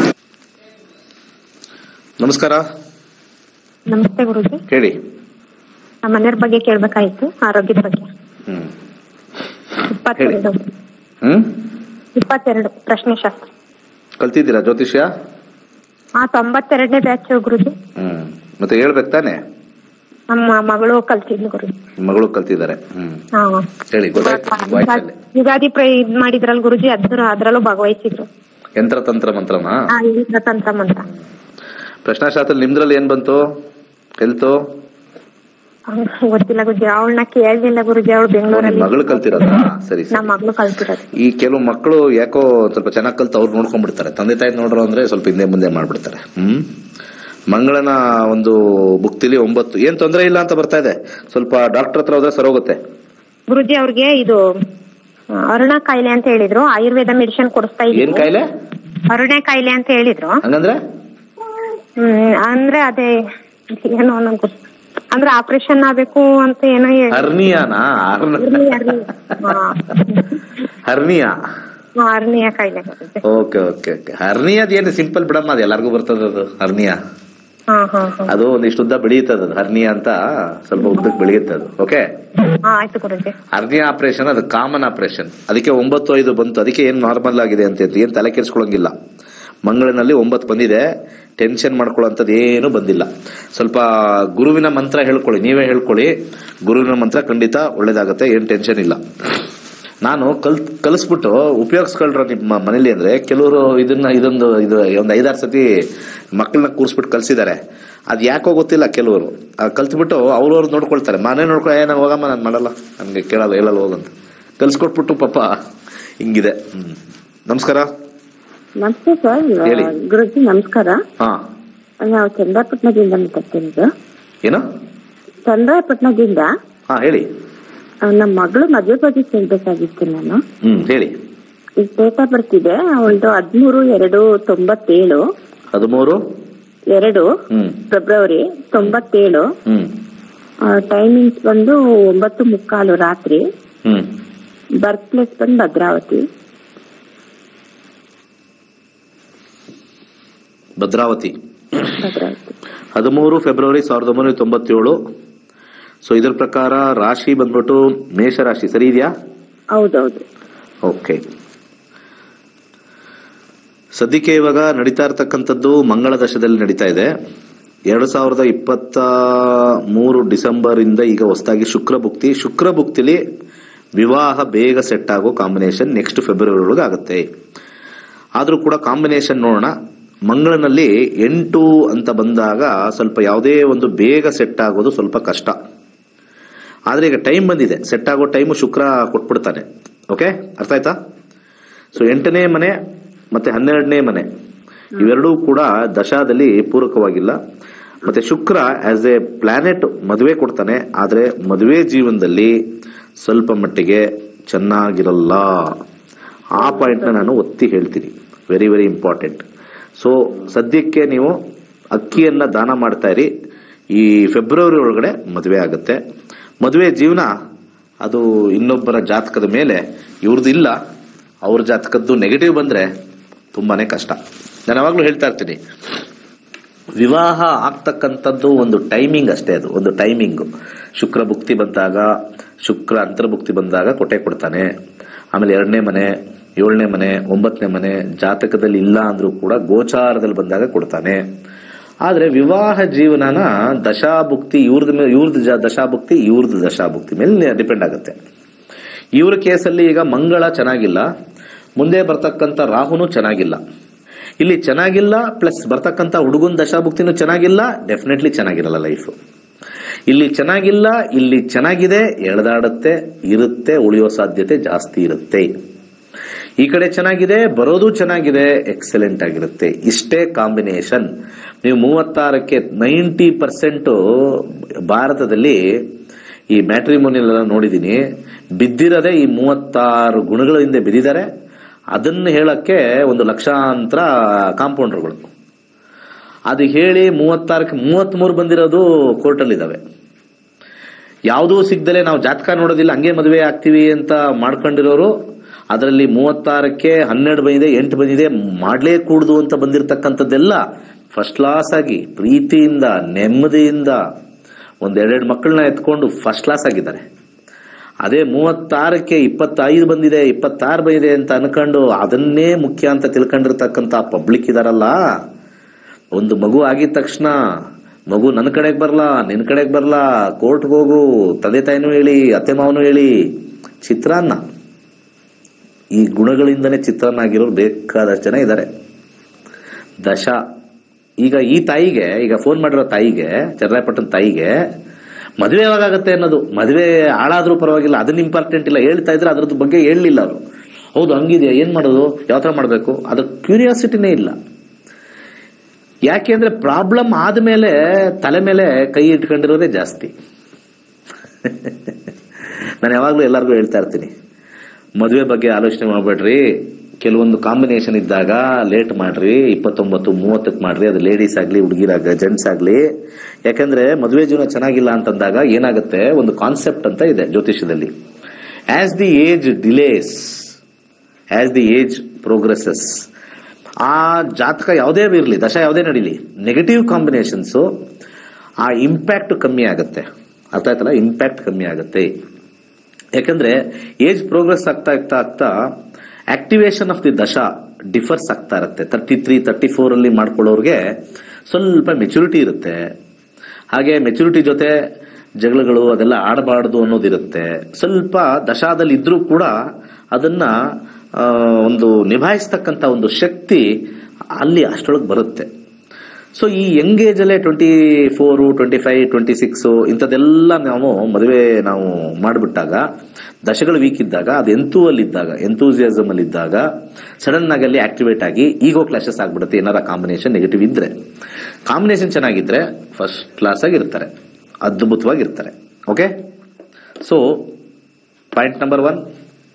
ನಮಸ್ಕಾರ ನಮಸ್ತೆ ಗುರುಜಿ ಹೇಳಿ ನಮ್ಮ ಮನೆಯವ್ರ ಬಗ್ಗೆ ಕೇಳ್ಬೇಕಾಯ್ತು ಆರೋಗ್ಯದ ಬಗ್ಗೆ ಹ್ಮ್ ಇಪ್ಪತ್ತೆರಡು ಹ್ಮ್ ಇಪ್ಪತ್ತೆರಡು ಪ್ರಶ್ನೆ ಶಾಸ್ತ್ರ ಕಲ್ತಿದ್ದೀರಾ ಜ್ಯೋತಿಷ್ಯ ಹಾ ತೊಂಬತ್ತೆರಡನೇ ಬ್ಯಾಚ್ ಗುರುಜಿ ಹ್ಮ್ ಮತ್ತೆ ಹೇಳ್ಬೇಕು ತಾನೆ ನಮ್ಮ ಮಗಳು ಕಲ್ತಿದ್ಲು ಗುರುಜಿ ನಿಮ್ ಮಗಳು ಕಲ್ತಿದ್ದಾರೆ ಹ್ಮ್ ಹಾ ಹೇಳಿ ಗೊತ್ತಾಯ್ತು ವಾಯ್ಸಲ್ಲಿ ಯುಗಾದಿ ಪ್ರ ಇದ್ ಮಾಡಿದ್ರಲ್ ಗುರುಜಿ ಅದ್ರ ಅದ್ರಲ್ಲೂ ಭಾಗವಹಿಸಿದ್ರು ಯಂತ್ರ ತಂತ್ರ ಮಂತ್ರನಾ ಹಾ ಇಂದ್ರ ತಂತ್ರಂ ಅಂತ ಪ್ರಶ್ನಾಶಾಸ್ತ್ರ ನಿಮ್ದ್ರಲ್ಲಿ ಏನ್ ಬಂತು ಹೆಲ್ತ್ ಹಂಗ್ ಗೊತ್ತಿಲ್ಲ ಗುರುಜಿ ಅವಳನ್ನ ಕೇಳಲಿಲ್ಲ ಗುರುಜಿ ಅವಳು ನಿಮ್ ಬೆಂಗಳೂರಲ್ಲಿ ಮಗಳು ಕಲ್ತಿರೋದ ಸರಿ ಸರಿ ನಮ್ಮ ಮಗಳು ಕಲ್ತಿರೋದು ಈ ಕೆಲವು ಮಕ್ಕಳು ಯಾಕೋ ಸ್ವಲ್ಪ ಚೆನ್ನಾಗಿ ಕಲ್ತು ಅವ್ರು ನೋಡ್ಕೊಂಡ್ಬಿಡ್ತಾರೆ ತಂದೆ ತಾಯಿ ನೋಡ್ರು ಅಂದ್ರೆ ಸ್ವಲ್ಪ ಹಿಂದೆ ಮುಂದೆ ಮಾಡ್ಬಿಡ್ತಾರೆ ಹ್ಮ್ ಮಂಗಳನ ಒಂದು ಬುಕ್ತಿಲಿ ಒಂಬತ್ತು ಏನ್ ತೊಂದರೆ ಇಲ್ಲ ಅಂತ ಬರ್ತಾ ಇದೆ ಸ್ವಲ್ಪ ಡಾಕ್ಟರ್ ಹತ್ರ ಹೋದ್ರೆ ಸರೋಗುತ್ತೆ ಗುರುಜಿ ಅವ್ರಿಗೆ ಇದು ಆ, ಅರುಣ ಕಾಯಿಲೆ ಅಂತ ಹೇಳಿದ್ರು ಆಯುರ್ವೇದ ಮೆಡಿಸಿನ್ ಕೊಡಿಸ್ತಾ ಏನ್ ಇದ್ರು ಕಾಯಿಲೆ ಅರುಣೆ ಕಾಯಿಲೆ ಅಂತ ಹೇಳಿದ್ರು ಹಂಗಂದ್ರೆ ಹ್ಮ್ ಅಂದ್ರೆ ಅದೇ ಏನೋ ನಂಗ್ ಗೊತ್ತ ಅಂದ್ರೆ ಆಪರೇಷನ್ ಆಗ್ಬೇಕು ಅಂತ ಏನೋ ಹೇಳಿ ಹರ್ನಿಯಾನಾ ಹರ್ನಿಯಾ ಆರ್ನಿಯ ಕಾಯಿಲೆ ಬರುತ್ತೆ ಓಕೆ ಓಕೆ ಓಕೆ ಹರ್ನಿಯಾದ ಏನು ಸಿಂಪಲ್ ಬಿಡಮ್ಮ ಅದು ಎಲ್ಲರಿಗೂ ಬರ್ತದ ಅದು ಹರ್ನಿಯಾ ಹಾ ಹಾ ಹಾ ಅದು ಒಂದಿಷ್ಟು ಉದ್ದ ಬೆಳೆಯುತ್ತದೆ ಅದು ಹರ್ನಿಯಾ ಅಂತ ಸ್ವಲ್ಪ ಉದ್ದಕ್ಕೆ ಬೆಳೆಯುತ್ತೆ ಅದು ಓಕೆ ಹಾ ಆಯ್ತು ಗುರುಜಿ ಹರ್ನಿಯಾ ಆಪರೇಷನ್ ಅದು ಕಾಮನ್ ಆಪರೇಷನ್ ಅದಕ್ಕೆ ಒಂಬತ್ತು ಐದು ಬಂತು ಅದಕ್ಕೆ ಏನ್ ನಾರ್ಮಲ್ ಆಗಿದೆ ಅಂತ ಹೇಳ್ತಿ ಏನ್ ತಲೆ ಕೆಡಿಸ್ಕೊಳಂಗಿಲ್ಲ ಮಂಗಳನಲ್ಲಿ ಒಂಬತ್ತು ಬಂದಿದೆ ಟೆನ್ಷನ್ ಮಾಡ್ಕೊಳ್ಳೋಂಥದ್ದು ಏನು ಬಂದಿಲ್ಲ ಸ್ವಲ್ಪ ಗುರುವಿನ ಮಂತ್ರ ಹೇಳ್ಕೊಳ್ಳಿ ನೀವೇ ಹೇಳ್ಕೊಳ್ಳಿ ಗುರುವಿನ ಮಂತ್ರ ಖಂಡಿತ ಒಳ್ಳೇದಾಗತ್ತೆ ಏನ್ ಟೆನ್ಷನ್ ಇಲ್ಲ ನಾನು ಕಲ್ ಕಲಿಸ್ಬಿಟ್ಟು ಉಪಯೋಗಿಸ್ಕೊಳ್ರ ನಿಮ್ಮ ಮನೇಲಿ ಅಂದ್ರೆ ಕೆಲವರು ಇದನ್ನ ಇದೊಂದು ಇದು ಒಂದು ಐದಾರು ಸತಿ ಮಕ್ಕಳನ್ನ ಕೂರಿಸ್ಬಿಟ್ಟು ಕಲ್ಸಿದ್ದಾರೆ ಅದ್ ಯಾಕೋ ಗೊತ್ತಿಲ್ಲ ಕೆಲವರು ಕಲ್ತ್ಬಿಟ್ಟು ಅವ್ರವ್ರು ನೋಡ್ಕೊಳ್ತಾರೆ ಮನೆ ನೋಡ್ಕೊಳ್ಳೋ ಏನ ಹೋಗಮ್ಮ ನಾನು ಮಾಡಲ್ಲ ನನ್ಗೆ ಕೇಳಲ್ಲ ಹೇಳಲ್ಲ ಹೋಗಂತ ಕಲ್ಸ್ಕೊಟ್ಬಿಟ್ಟು ಪಾಪ ಹಿಂಗಿದೆ ಹ್ಮ್ ನಮಸ್ಕಾರ ನಮಸ್ತೆ ಸರ್ ಹೇಳಿ. ಗುರುಜಿ ನಮಸ್ಕಾರ ಹಾ ನಾವು ಚಂದ್ರಪಟ್ಟಣದಿಂದ ಮಾತಾಡ್ತಿರೋದು ಏನು ಚಂದ್ರಪಟ್ಟಣದಿಂದ ಹಾ ಹೇಳಿ ಆ, ನಮ್ಮ ಮಗಳು ಮದುವೆ ಬಗ್ಗೆ ಕೇಳ್ಬೇಕಾಗಿತ್ತು ನಾನು ಹ್ಮ್ ಹೇಳಿ ಈಗ ಡೇಟ್ ಆಫ್ ಬರ್ತ್ ಇದೆ ಅವಳದು ಹದಿಮೂರು ಎರಡು ತೊಂಬತ್ತೇಳು ಹದಿಮೂರು ಎರಡು ಹ್ಮ್ ಫೆಬ್ರವರಿ ತೊಂಬತ್ತೇಳು ಹ್ಮ್ ಟೈಮಿಂಗ್ಸ್ ಬಂದು ಒಂಬತ್ತು ಮುಕ್ಕಾಲು ರಾತ್ರಿ ಹ್ಮ್ ಬರ್ತ್ ಪ್ಲೇಸ್ ಬಂದು ಭದ್ರಾವತಿ ಭದ್ರಾವತಿ ಭದ್ರಾವತಿ ಹದಿಮೂರು ಫೆಬ್ರವರಿ ಸಾವಿರದ ಒಂಬೈನೂರ ತೊಂಬತ್ತೇಳು ಸೊ ಇದ್ರ ಪ್ರಕಾರ ರಾಶಿ ಬಂದ್ಬಿಟ್ಟು ಮೇಷ ರಾಶಿ ಸರಿ ಇದೆಯಾ ಹೌದೌದು ಓಕೆ ಸದ್ಯಕ್ಕೆ ಇವಾಗ ನಡೀತಾ ಇರತಕ್ಕಂಥದ್ದು ಮಂಗಳ ದಶದಲ್ಲಿ ನಡೀತಾ ಇದೆ ಎರಡು ಸಾವಿರದ ಇಪ್ಪತ್ತ ಮೂರು ಡಿಸೆಂಬರ್ ಇಂದ ಈಗ ಹೊಸದಾಗಿ ಶುಕ್ರ ಭುಕ್ತಿ ಶುಕ್ರ ಭುಕ್ತಿಲಿ ವಿವಾಹ ಬೇಗ ಸೆಟ್ ಆಗೋ ಕಾಂಬಿನೇಷನ್ ನೆಕ್ಸ್ಟ್ ಫೆಬ್ರವರಿ ಒಳಗೆ ಆಗುತ್ತೆ ಆದ್ರೂ ಕೂಡ ಕಾಂಬಿನೇಷನ್ ನೋಡೋಣ ಮಂಗಳನಲ್ಲಿ ಎಂಟು ಅಂತ ಬಂದಾಗ ಸ್ವಲ್ಪ ಯಾವುದೇ ಒಂದು ಬೇಗ ಸೆಟ್ ಆಗೋದು ಸ್ವಲ್ಪ ಕಷ್ಟ ಆದ್ರೆ ಈಗ ಟೈಮ್ ಬಂದಿದೆ ಸೆಟ್ ಆಗೋ ಟೈಮು ಶುಕ್ರ ಕೊಟ್ಬಿಡ್ತಾನೆ ಓಕೆ ಅರ್ಥ ಆಯ್ತಾ ಸೊ ಎಂಟನೇ ಮನೆ ಮತ್ತೆ ಹನ್ನೆರಡನೇ ಮನೆ ಇವೆರಡೂ ಕೂಡ ದಶಾದಲ್ಲಿ ಪೂರಕವಾಗಿಲ್ಲ ಮತ್ತೆ ಶುಕ್ರ ಆಸ್ ಎ ಪ್ಲಾನೆಟ್ ಮದುವೆ ಕೊಡ್ತಾನೆ ಆದ್ರೆ ಮದುವೆ ಜೀವನದಲ್ಲಿ ಸ್ವಲ್ಪ ಮಟ್ಟಿಗೆ ಚೆನ್ನಾಗಿರಲ್ಲ ಆ ಪಾಯಿಂಟ್ನ ನಾನು ಒತ್ತಿ ಹೇಳ್ತೀನಿ ವೆರಿ ವೆರಿ ಇಂಪಾರ್ಟೆಂಟ್ ಸೊ ಸದ್ಯಕ್ಕೆ ನೀವು ಅಕ್ಕಿಯನ್ನ ದಾನ ಮಾಡ್ತಾ ಇರಿ ಈ ಫೆಬ್ರವರಿ ಒಳಗಡೆ ಮದುವೆ ಆಗುತ್ತೆ ಮದುವೆ ಜೀವನ ಅದು ಇನ್ನೊಬ್ಬರ ಜಾತಕದ ಮೇಲೆ ಇವ್ರದ್ದು ಇಲ್ಲ ಅವ್ರ ಜಾತಕದ್ದು ನೆಗೆಟಿವ್ ಬಂದ್ರೆ ತುಂಬಾನೇ ಕಷ್ಟ ನಾನು ಯಾವಾಗ್ಲೂ ಹೇಳ್ತಾ ಇರ್ತೀನಿ ವಿವಾಹ ಆಗ್ತಕ್ಕಂಥದ್ದು ಒಂದು ಟೈಮಿಂಗ್ ಅಷ್ಟೇ ಅದು ಒಂದು ಟೈಮಿಂಗ್ ಶುಕ್ರ ಭುಕ್ತಿ ಬಂದಾಗ ಶುಕ್ರ ಅಂತರ್ಭುಕ್ತಿ ಬಂದಾಗ ಕೊಟ್ಟೆ ಕೊಡ್ತಾನೆ ಆಮೇಲೆ ಎರಡನೇ ಮನೆ ಏಳನೇ ಮನೆ ಒಂಬತ್ತನೇ ಮನೆ ಜಾತಕದಲ್ಲಿ ಇಲ್ಲ ಅಂದ್ರೂ ಕೂಡ ಗೋಚಾರದಲ್ಲಿ ಬಂದಾಗ ಕೊಡ್ತಾನೆ ಆದ್ರೆ ವಿವಾಹ ಜೀವನನ ದಶಾಭುಕ್ತಿ ಇವ್ರದ ಮೇಲೆ ಇವ್ರದ್ದು ಜ- ದಶಾಭುಕ್ತಿ ಇವ್ರದ್ದು ದಶಾಭುಕ್ತಿ ಮೇಲೆ ಡಿಪೆಂಡ್ ಆಗುತ್ತೆ ಇವ್ರ ಕೇಸಲ್ಲಿ ಈಗ ಮಂಗಳ ಚೆನ್ನಾಗಿಲ್ಲ ಮುಂದೆ ಬರ್ತಕ್ಕಂಥ ರಾಹುನು ಚೆನ್ನಾಗಿಲ್ಲ ಇಲ್ಲಿ ಚೆನ್ನಾಗಿಲ್ಲ ಪ್ಲಸ್ ಬರ್ತಕ್ಕಂಥ ಹುಡುಗನ ದಶಾಭುಕ್ತಿನೂ ಚೆನ್ನಾಗಿಲ್ಲ ಡೆಫಿನೆಟ್ಲಿ ಚೆನ್ನಾಗಿರಲ್ಲ ಲೈಫ್ ಇಲ್ಲಿ ಚೆನ್ನಾಗಿಲ್ಲ ಇಲ್ಲಿ ಚೆನ್ನಾಗಿದೆ ಎಳೆದಾಡುತ್ತೆ ಇರುತ್ತೆ ಉಳಿಯೋ ಸಾಧ್ಯತೆ ಜಾಸ್ತಿ ಇರುತ್ತೆ ಈ ಕಡೆ ಚೆನ್ನಾಗಿದೆ ಬರೋದು ಚೆನ್ನಾಗಿದೆ ಎಕ್ಸಲೆಂಟ್ ಆಗಿರುತ್ತೆ ಇಷ್ಟೇ ಕಾಂಬಿನೇಷನ್ ನೀವು ಮೂವತ್ತಾರಕ್ಕೆ ನೈಂಟಿ ಪರ್ಸೆಂಟ್ ಭಾರತದಲ್ಲಿ ಈ ಮ್ಯಾಟ್ರಿಮೋನಿಯಲ್ ಎಲ್ಲ ನೋಡಿದೀನಿ ಬಿದ್ದಿರದೆ ಈ ಮೂವತ್ತಾರು ಗುಣಗಳ ಹಿಂದೆ ಬಿದ್ದಿದ್ದಾರೆ ಅದನ್ನು ಹೇಳಕ್ಕೆ ಒಂದು ಲಕ್ಷಾಂತರ ಕಾಂಪೌಂಡರ್ಗಳು ಅದು ಹೇಳಿ ಮೂವತ್ತಾರಕ್ಕೆ ಮೂವತ್ಮೂರು ಬಂದಿರೋದು ಕೋರ್ಟಲ್ಲಿ ಇದಾವೆ ಯಾವುದೂ ಸಿಗ್ದಲೆ ನಾವು ಜಾತಕ ನೋಡೋದಿಲ್ಲ ಹಂಗೆ ಮದುವೆ ಆಗ್ತೀವಿ ಅಂತ ಮಾಡ್ಕೊಂಡಿರೋರು ಅದರಲ್ಲಿ ಮೂವತ್ತಾರಕ್ಕೆ ಹನ್ನೆರಡು ಬಂದಿದೆ ಎಂಟು ಬಂದಿದೆ ಮಾಡ್ಲೇ ಕೂಡುದು ಅಂತ ಬಂದಿರತಕ್ಕಂಥದ್ದೆಲ್ಲ ಫಸ್ಟ್ ಕ್ಲಾಸ್ ಆಗಿ ಪ್ರೀತಿಯಿಂದ ನೆಮ್ಮದಿಯಿಂದ ಒಂದೆರಡೆರಡು ಮಕ್ಕಳನ್ನ ಎತ್ಕೊಂಡು ಫಸ್ಟ್ ಕ್ಲಾಸ್ ಆಗಿದ್ದಾರೆ ಅದೇ ಮೂವತ್ತಾರಕ್ಕೆ ಇಪ್ಪತ್ತೈದು ಬಂದಿದೆ ಇಪ್ಪತ್ತಾರು ಬಂದಿದೆ ಅಂತ ಅನ್ಕೊಂಡು ಅದನ್ನೇ ಮುಖ್ಯ ಅಂತ ತಿಳ್ಕೊಂಡಿರ್ತಕ್ಕಂಥ ಪಬ್ಲಿಕ್ ಇದಾರಲ್ಲ ಒಂದು ಮಗು ಆಗಿದ ತಕ್ಷಣ ಮಗು ನನ್ನ ಕಡೆಗೆ ಬರಲ್ಲ ನಿನ್ನ ಕಡೆಗೆ ಬರಲ್ಲ ಕೋರ್ಟ್ಗೆ ಹೋಗು ತಂದೆ ತಾಯಿನೂ ಹೇಳಿ ಅತ್ತೆ ಮಾವನು ಹೇಳಿ ಚಿತ್ರಾನ್ನ ಈ ಗುಣಗಳಿಂದನೇ ಚಿತ್ರಾನ್ನ ಆಗಿರೋರು ಬೇಕಾದಷ್ಟು ಜನ ಇದ್ದಾರೆ ದಶ ಈಗ ಈ ತಾಯಿಗೆ ಈಗ ಫೋನ್ ಮಾಡಿರೋ ತಾಯಿಗೆ ಚಂದ್ರಾಯಪಟ್ಟಣ ತಾಯಿಗೆ ಮದುವೆ ಯಾವಾಗತ್ತೆ ಅನ್ನೋದು ಮದುವೆ ಹಾಳಾದ್ರೂ ಪರವಾಗಿಲ್ಲ ಅದನ್ನ ಇಂಪಾರ್ಟೆಂಟ್ ಇಲ್ಲ ಹೇಳ್ತಾ ಇದ್ರೆ ಅದ್ರದ್ದು ಬಗ್ಗೆ ಹೇಳಲಿಲ್ಲ ಅವರು ಹೌದು ಹಂಗಿದೆಯಾ ಏನ್ ಮಾಡೋದು ಯಾವ ತರ ಮಾಡಬೇಕು ಅದ್ರ ಕ್ಯೂರಿಯಾಸಿಟಿನೇ ಇಲ್ಲ ಯಾಕೆ ಅಂದ್ರೆ ಪ್ರಾಬ್ಲಮ್ ಆದ್ಮೇಲೆ ತಲೆ ಮೇಲೆ ಕೈ ಇಟ್ಕೊಂಡಿರೋದೇ ಜಾಸ್ತಿ ನಾನು ಯಾವಾಗ್ಲೂ ಎಲ್ಲರಿಗೂ ಹೇಳ್ತಾ ಇರ್ತೀನಿ ಮದುವೆ ಬಗ್ಗೆ ಆಲೋಚನೆ ಮಾಡ್ಬೇಡ್ರಿ ಕೆಲವೊಂದು ಕಾಂಬಿನೇಷನ್ ಇದ್ದಾಗ ಲೇಟ್ ಮಾಡ್ರಿ ಇಪ್ಪತ್ತೊಂಬತ್ತು ಮೂವತ್ತಕ್ಕೆ ಮಾಡ್ರಿ ಅದು ಲೇಡೀಸ್ ಆಗ್ಲಿ ಹುಡುಗಿರಾಗ ಜೆಂಟ್ಸ್ ಆಗ್ಲಿ ಯಾಕಂದ್ರೆ ಮದುವೆ ಜೀವನ ಚೆನ್ನಾಗಿಲ್ಲ ಅಂತಂದಾಗ ಏನಾಗುತ್ತೆ ಒಂದು ಕಾನ್ಸೆಪ್ಟ್ ಅಂತ ಇದೆ ಜ್ಯೋತಿಷ್ಯದಲ್ಲಿ as the age delays as the age progresses ಆ ಜಾತಕ ಯಾವುದೇ ಇರಲಿ ದಶ ಯಾವುದೇ ನಡೀಲಿ ನೆಗೆಟಿವ್ ಕಾಂಬಿನೇಷನ್ಸ್ ಆ ಇಂಪ್ಯಾಕ್ಟ್ ಕಮ್ಮಿ ಆಗುತ್ತೆ ಅರ್ಥ ಆಯ್ತಲ್ಲ ಇಂಪ್ಯಾಕ್ಟ್ ಕಮ್ಮಿ ಆಗುತ್ತೆ ಯಾಕಂದ್ರೆ ಏಜ್ ಪ್ರೋಗ್ರೆಸ್ ಆಗ್ತಾ ಆಗ್ತಾ ಆಗ್ತಾ ಆಕ್ಟಿವೇಶನ್ ಆಫ್ ದಿ ದಶ ಡಿಫರ್ಸ್ ಆಗ್ತಾ ಇರುತ್ತೆ ತರ್ಟಿ ತ್ರೀ ತರ್ಟಿ ಫೋರ್ ಅಲ್ಲಿ ಮಾಡ್ಕೊಳ್ಳೋರ್ಗೆ ಸ್ವಲ್ಪ ಮೆಚುರಿಟಿ ಇರುತ್ತೆ ಹಾಗೆ ಮೆಚುರಿಟಿ ಜೊತೆ ಜಗಳಗಳು ಅದೆಲ್ಲ ಆಡಬಾರ್ದು ಅನ್ನೋದಿರುತ್ತೆ ಸ್ವಲ್ಪ ದಶಾದಲ್ಲಿ ಇದ್ರೂ ಕೂಡ ಅದನ್ನ ಆ, ಒಂದು ನಿಭಾಯಿಸ್ತಕ್ಕಂಥ ಒಂದು ಶಕ್ತಿ ಅಲ್ಲಿ ಅಷ್ಟೊಳಗೆ ಬರುತ್ತೆ ಸೊ ಈ ಯಂಗ್ ಅಲ್ಲೇ twenty four twenty five twenty six ಇಂಥದ್ದೆಲ್ಲ ನಾವು ಮದುವೆ ನಾವು ಮಾಡಿಬಿಟ್ಟಾಗ ದಶಗಳು ವೀಕ್ ಇದ್ದಾಗ ಅದು ಎಂತೂ ಅಲ್ಲಿದ್ದಾಗ ಎಂತೂಸಿಯಾಸಮ್ ಅಲ್ಲಿ ಇದ್ದಾಗ ಸಡನ್ ಆಗಿ ಅಲ್ಲಿ ಆಕ್ಟಿವೇಟ್ ಆಗಿ ಈಗೋ ಕ್ಲಾಶಸ್ ಆಗ್ಬಿಡುತ್ತೆ ಏನಾರ ಕಾಂಬಿನೇಷನ್ ನೆಗೆಟಿವ್ ಇದ್ರೆ ಕಾಂಬಿನೇಷನ್ ಚೆನ್ನಾಗಿದ್ರೆ ಫಸ್ಟ್ ಕ್ಲಾಸ್ ಆಗಿರ್ತಾರೆ ಅದ್ಭುತವಾಗಿರ್ತಾರೆ okay so point number one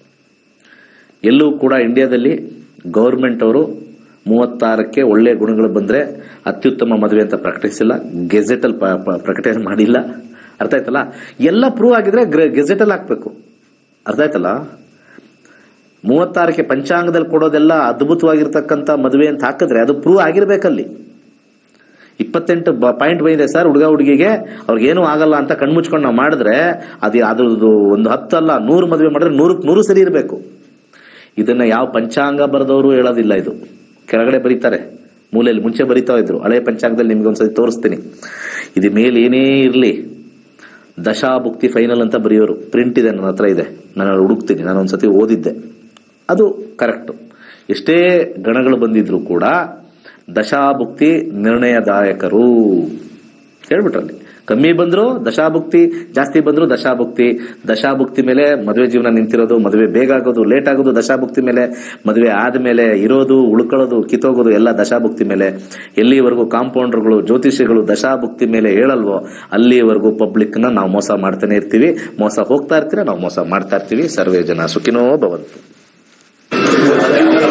ಎಲ್ಲೂ ಕೂಡ ಇಂಡಿಯಾದಲ್ಲಿ ಗೌರ್ಮೆಂಟ್ ಅವರು ಮೂವತ್ತಾರಕ್ಕೆ ಒಳ್ಳೆ ಗುಣಗಳು ಬಂದ್ರೆ ಅತ್ಯುತ್ತಮ ಮದುವೆ ಅಂತ ಪ್ರಕಟಿಸಿಲ್ಲ ಗೆಜೆಟ್ ಅಲ್ಲಿ ಪ- ಪ- ಪ್ರಕಟಣೆ ಮಾಡಿಲ್ಲ ಅರ್ಥ ಆಯ್ತಲ್ಲ ಎಲ್ಲ ಪ್ರೂವ್ ಆಗಿದ್ರೆ ಗೆಜೆಟ್ ಅಲ್ಲಿ ಹಾಕ್ಬೇಕು ಅರ್ಥ ಆಯ್ತಲ್ಲ ಮೂವತ್ತಾರಕ್ಕೆ ಪಂಚಾಂಗದಲ್ಲಿ ಕೊಡೋದೆಲ್ಲ ಅದ್ಭುತವಾಗಿರ್ತಕ್ಕಂಥ ಮದುವೆ ಅಂತ ಹಾಕಿದ್ರೆ ಅದು ಪ್ರೂವ್ ಆಗಿರ್ಬೇಕಲ್ಲಿ ಇಪ್ಪತ್ತೆಂಟು ಪಾಯಿಂಟ್ ಬಂದಿದೆ ಸರ್ ಹುಡುಗ ಹುಡುಗಿಗೆ ಅವ್ರಿಗೇನು ಆಗಲ್ಲ ಅಂತ ಕಣ್ಮುಚ್ಕೊಂಡು ನಾವು ಮಾಡಿದ್ರೆ ಅದು ಅದ್ರದ್ದು ಒಂದು ಹತ್ತಲ್ಲ ನೂರು ಮದುವೆ ಮಾಡಿದ್ರೆ ನೂರಕ್ಕೆ ನೂರು ಸರಿ ಇರಬೇಕು ಇದನ್ನ ಯಾವ ಪಂಚಾಂಗ ಬರೆದವರು ಹೇಳೋದಿಲ್ಲ ಇದು ಕೆಳಗಡೆ ಬರೀತಾರೆ ಮೂಲೆಯಲ್ಲಿ ಮುಂಚೆ ಬರಿತಾ ಇದ್ರು ಹಳೆ ಪಂಚಾಂಗದಲ್ಲಿ ನಿಮ್ಗೆ ಒಂದ್ಸತಿ ತೋರಿಸ್ತೀನಿ ಇದು ಮೇಲೆ ಏನೇ ಇರಲಿ ದಶಾಭುಕ್ತಿ ಫೈನಲ್ ಅಂತ ಬರೆಯೋರು ಪ್ರಿಂಟ್ ಇದೆ ನನ್ನ ಹತ್ರ ಇದೆ ನಾನು ಹುಡುಕ್ತೀನಿ ನಾನು ಒಂದ್ಸತಿ ಓದಿದ್ದೆ ಅದು ಕರೆಕ್ಟ್ ಎಷ್ಟೇ ಗಣಗಳು ಬಂದಿದ್ರು ಕೂಡ ದಶಾಭುಕ್ತಿ ನಿರ್ಣಯದಾಯಕರು ಹೇಳ್ಬಿಟ್ರಲ್ಲಿ ಕಮ್ಮಿ ಬಂದ್ರು ದಶಾಭುಕ್ತಿ ಜಾಸ್ತಿ ಬಂದ್ರು ದಶಾಭುಕ್ತಿ ದಶಾಭುಕ್ತಿ ಮೇಲೆ ಮದುವೆ ಜೀವನ ನಿಂತಿರೋದು ಮದುವೆ ಬೇಗ ಆಗೋದು ಲೇಟ್ ಆಗೋದು ದಶಾಭುಕ್ತಿ ಮೇಲೆ ಮದುವೆ ಆದ್ಮೇಲೆ ಇರೋದು ಉಳ್ಕೊಳ್ಳೋದು ಕಿತ್ತೋಗೋದು ಎಲ್ಲ ದಶಾಭುಕ್ತಿ ಮೇಲೆ ಎಲ್ಲಿವರೆಗೂ ಕಾಂಪೌಂಡರ್ಗಳು ಜ್ಯೋತಿಷಿಗಳು ದಶಾಭುಕ್ತಿ ಮೇಲೆ ಹೇಳಲ್ವೋ ಅಲ್ಲಿವರೆಗೂ ಪಬ್ಲಿಕ್ ನ ನಾವು ಮೋಸ ಮಾಡ್ತಾನೆ ಇರ್ತೀವಿ ಮೋಸ ಹೋಗ್ತಾ ಇರ್ತೀರ ನಾವು ಮೋಸ ಮಾಡ್ತಾ ಇರ್ತೀವಿ ಸರ್ವೇ ಜನ ಸುಖಿನೋ ಭವಂತು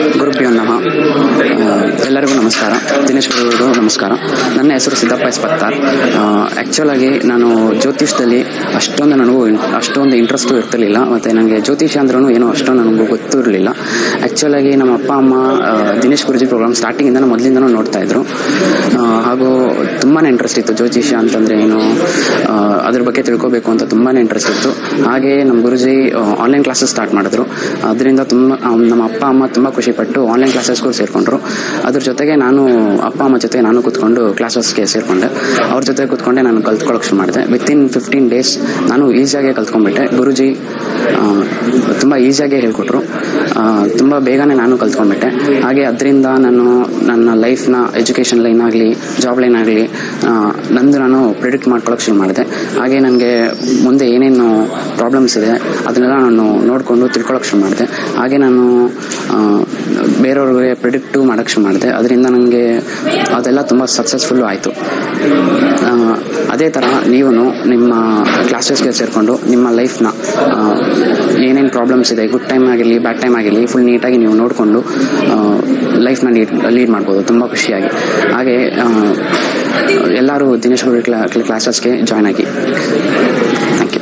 ಗುರುಭ್ಯೋ ನಮಃ ಆ, ಎಲ್ಲರಿಗೂ ನಮಸ್ಕಾರ ದಿನೇಶ್ ಗುರುಗೂ ನಮಸ್ಕಾರ ನನ್ನ ಹೆಸರು ಸಿದ್ದಪ್ಪ ಎಸ್ ಪತ್ತಾರ್ ಆ್ಯಕ್ಚುಲ್ ಆಗಿ ನಾನು ಜ್ಯೋತಿಷದಲ್ಲಿ ಅಷ್ಟೊಂದು ನನಗೂ ಇನ್- ಅಷ್ಟೊಂದು ಇಂಟ್ರೆಸ್ಟು ಇರ್ತಿರ್ಲಿಲ್ಲ ಮತ್ತು ನನಗೆ ಜ್ಯೋತಿಷ ಅಂದ್ರೂ ಏನೋ ಅಷ್ಟೊಂದು ನನಗೂ ಗೊತ್ತೂ ಇರಲಿಲ್ಲ ಆ್ಯಕ್ಚುಲ್ ಆಗಿ ನಮ್ಮ ಅಪ್ಪ ಅಮ್ಮ ಆ, ದಿನೇಶ್ ಗುರುಜಿ ಪ್ರೋಗ್ರಾಮ್ ಸ್ಟಾರ್ಟಿಂಗಿಂದ ಮೊದಲಿಂದನೂ ನೋಡ್ತಾ ಇದ್ರು ಆ, ಹಾಗೂ ತುಂಬಾ ಇಂಟ್ರೆಸ್ಟ್ ಇತ್ತು ಜ್ಯೋತಿಷ ಅಂತಂದರೆ ಏನು ಆ, ಅದ್ರ ಬಗ್ಗೆ ತಿಳ್ಕೊಬೇಕು ಅಂತ ತುಂಬಾ ಇಂಟ್ರೆಸ್ಟ್ ಇತ್ತು ಹಾಗೆ ನಮ್ಮ ಗುರುಜಿ ಆನ್ಲೈನ್ ಕ್ಲಾಸಸ್ ಸ್ಟಾರ್ಟ್ ಮಾಡಿದ್ರು ಅದರಿಂದ ತುಂಬ ಆ, ನಮ್ಮ ಅಪ್ಪ ಅಮ್ಮ ತುಂಬ ಖುಷಿಪಟ್ಟು ಆನ್ಲೈನ್ ಕ್ಲಾಸಸ್ಗೂ ಸೇರಿಕೊಂಡ್ರು ಅದ್ರ ಜೊತೆಗೆ ನಾನು ಅಪ್ಪ ಅಮ್ಮ ಜೊತೆ ನಾನು ಕೂತ್ಕೊಂಡು ಕ್ಲಾಸಸ್ಗೆ ಸೇರಿಕೊಂಡೆ ಅವ್ರ ಜೊತೆ ಕೂತ್ಕೊಂಡೆ ನಾನು ಕಲ್ತ್ಕೊಳ್ಳೋಕೆ ಶುರು ಮಾಡಿದೆ ವಿತಿನ್ ಫಿಫ್ಟೀನ್ ಡೇಸ್ ನಾನು ಈಸಿಯಾಗಿ ಕಲ್ತ್ಕೊಂಡ್ಬಿಟ್ಟೆ ಗುರುಜಿ ಆ, ತುಂಬ ಈಸಿಯಾಗಿ ಹೇಳ್ಕೊಟ್ರು ಆ, ತುಂಬ ಬೇಗನೆ ನಾನು ಕಲ್ತ್ಕೊಂಡ್ಬಿಟ್ಟೆ ಹಾಗೆ ಅದರಿಂದ ನಾನು ನನ್ನ ಲೈಫ್ನ ಎಜುಕೇಷನ್ ಲೈನ್ ಆಗಲಿ ಜಾಬ್ ಲೈನ್ ಆಗಲಿ ನಂದು ನಾನು ಪ್ರಿಡಿಕ್ಟ್ ಮಾಡ್ಕೊಳ್ಳೋಕೆ ಶುರು ಮಾಡಿದೆ ಹಾಗೆ ನನಗೆ ಮುಂದೆ ಏನೇನು ಪ್ರಾಬ್ಲಮ್ಸ್ ಇದೆ ಅದನ್ನೆಲ್ಲ ನಾನು ನೋಡಿಕೊಂಡು ತಿಳ್ಕೊಳ್ಳೋಕೆ ಶುರು ಮಾಡಿದೆ ಹಾಗೆ ನಾನು ಆ, ಬೇರೆಯವ್ರಿಗೆ ಪ್ರಿಡಿಕ್ಟು ಮಾಡೋಕ್ಕೆ ಶುರು ಮಾಡಿದೆ ಅದರಿಂದ ನನಗೆ ಅದೆಲ್ಲ ತುಂಬ ಸಕ್ಸಸ್ಫುಲ್ಲು ಆಯಿತು ಅದೇ ಥರ ನೀವು ನಿಮ್ಮ ಕ್ಲಾಸಸ್ಗೆ ಸೇರಿಕೊಂಡು ನಿಮ್ಮ ಲೈಫ್ನ ಏನೇನು ಪ್ರಾಬ್ಲಮ್ಸ್ ಇದೆ ಗುಡ್ ಟೈಮ್ ಆಗಿರಲಿ ಬ್ಯಾಡ್ ಟೈಮ್ ಆಗಿರಲಿ ಫುಲ್ ನೀಟಾಗಿ ನೀವು ನೋಡಿಕೊಂಡು ಲೈಫ್ನ ಲೀಡ್ ಲೀಡ್ ಮಾಡ್ಬೋದು ತುಂಬ ಖುಷಿಯಾಗಿ ಹಾಗೆ ಆ, ಎಲ್ಲರೂ ದಿನೇಶ್ ಗುರು ಕ್ಲಾ ಕ್ಲಾಸಸ್ಗೆ ಜಾಯ್ನ್ ಆಗಿ ಥ್ಯಾಂಕ್ ಯು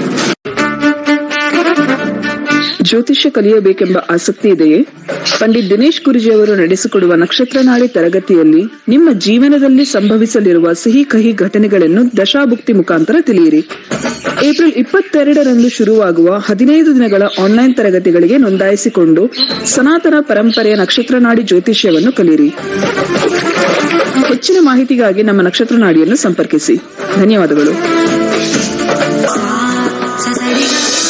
ಜ್ಯೋತಿಷ್ಯ ಕಲಿಯಬೇಕೆಂಬ ಆಸಕ್ತಿ ಇದೆಯೇ ಪಂಡಿತ್ ದಿನೇಶ್ ಗುರುಜಿ ಅವರು ನಡೆಸಿಕೊಡುವ ನಕ್ಷತ್ರ ನಾಡಿ ತರಗತಿಯಲ್ಲಿ ನಿಮ್ಮ ಜೀವನದಲ್ಲಿ ಸಂಭವಿಸಲಿರುವ ಸಿಹಿ ಕಹಿ ಘಟನೆಗಳನ್ನು ದಶಾಭುಕ್ತಿ ಮುಖಾಂತರ ತಿಳಿಯಿರಿ ಏಪ್ರಿಲ್ ಇಪ್ಪತ್ತೆರಡರಂದು ಶುರುವಾಗುವ ಹದಿನೈದು ದಿನಗಳ ಆನ್ಲೈನ್ ತರಗತಿಗಳಿಗೆ ನೋಂದಾಯಿಸಿಕೊಂಡು ಸನಾತನ ಪರಂಪರೆಯ ನಕ್ಷತ್ರ ನಾಡಿ ಜ್ಯೋತಿಷ್ಯವನ್ನು ಕಲಿಯಿರಿ ಹೆಚ್ಚಿನ ಮಾಹಿತಿಗಾಗಿ ನಮ್ಮ ನಕ್ಷತ್ರ ನಾಡಿಯನ್ನು ಸಂಪರ್ಕಿಸಿ ಧನ್ಯವಾದಗಳು sa sa re ga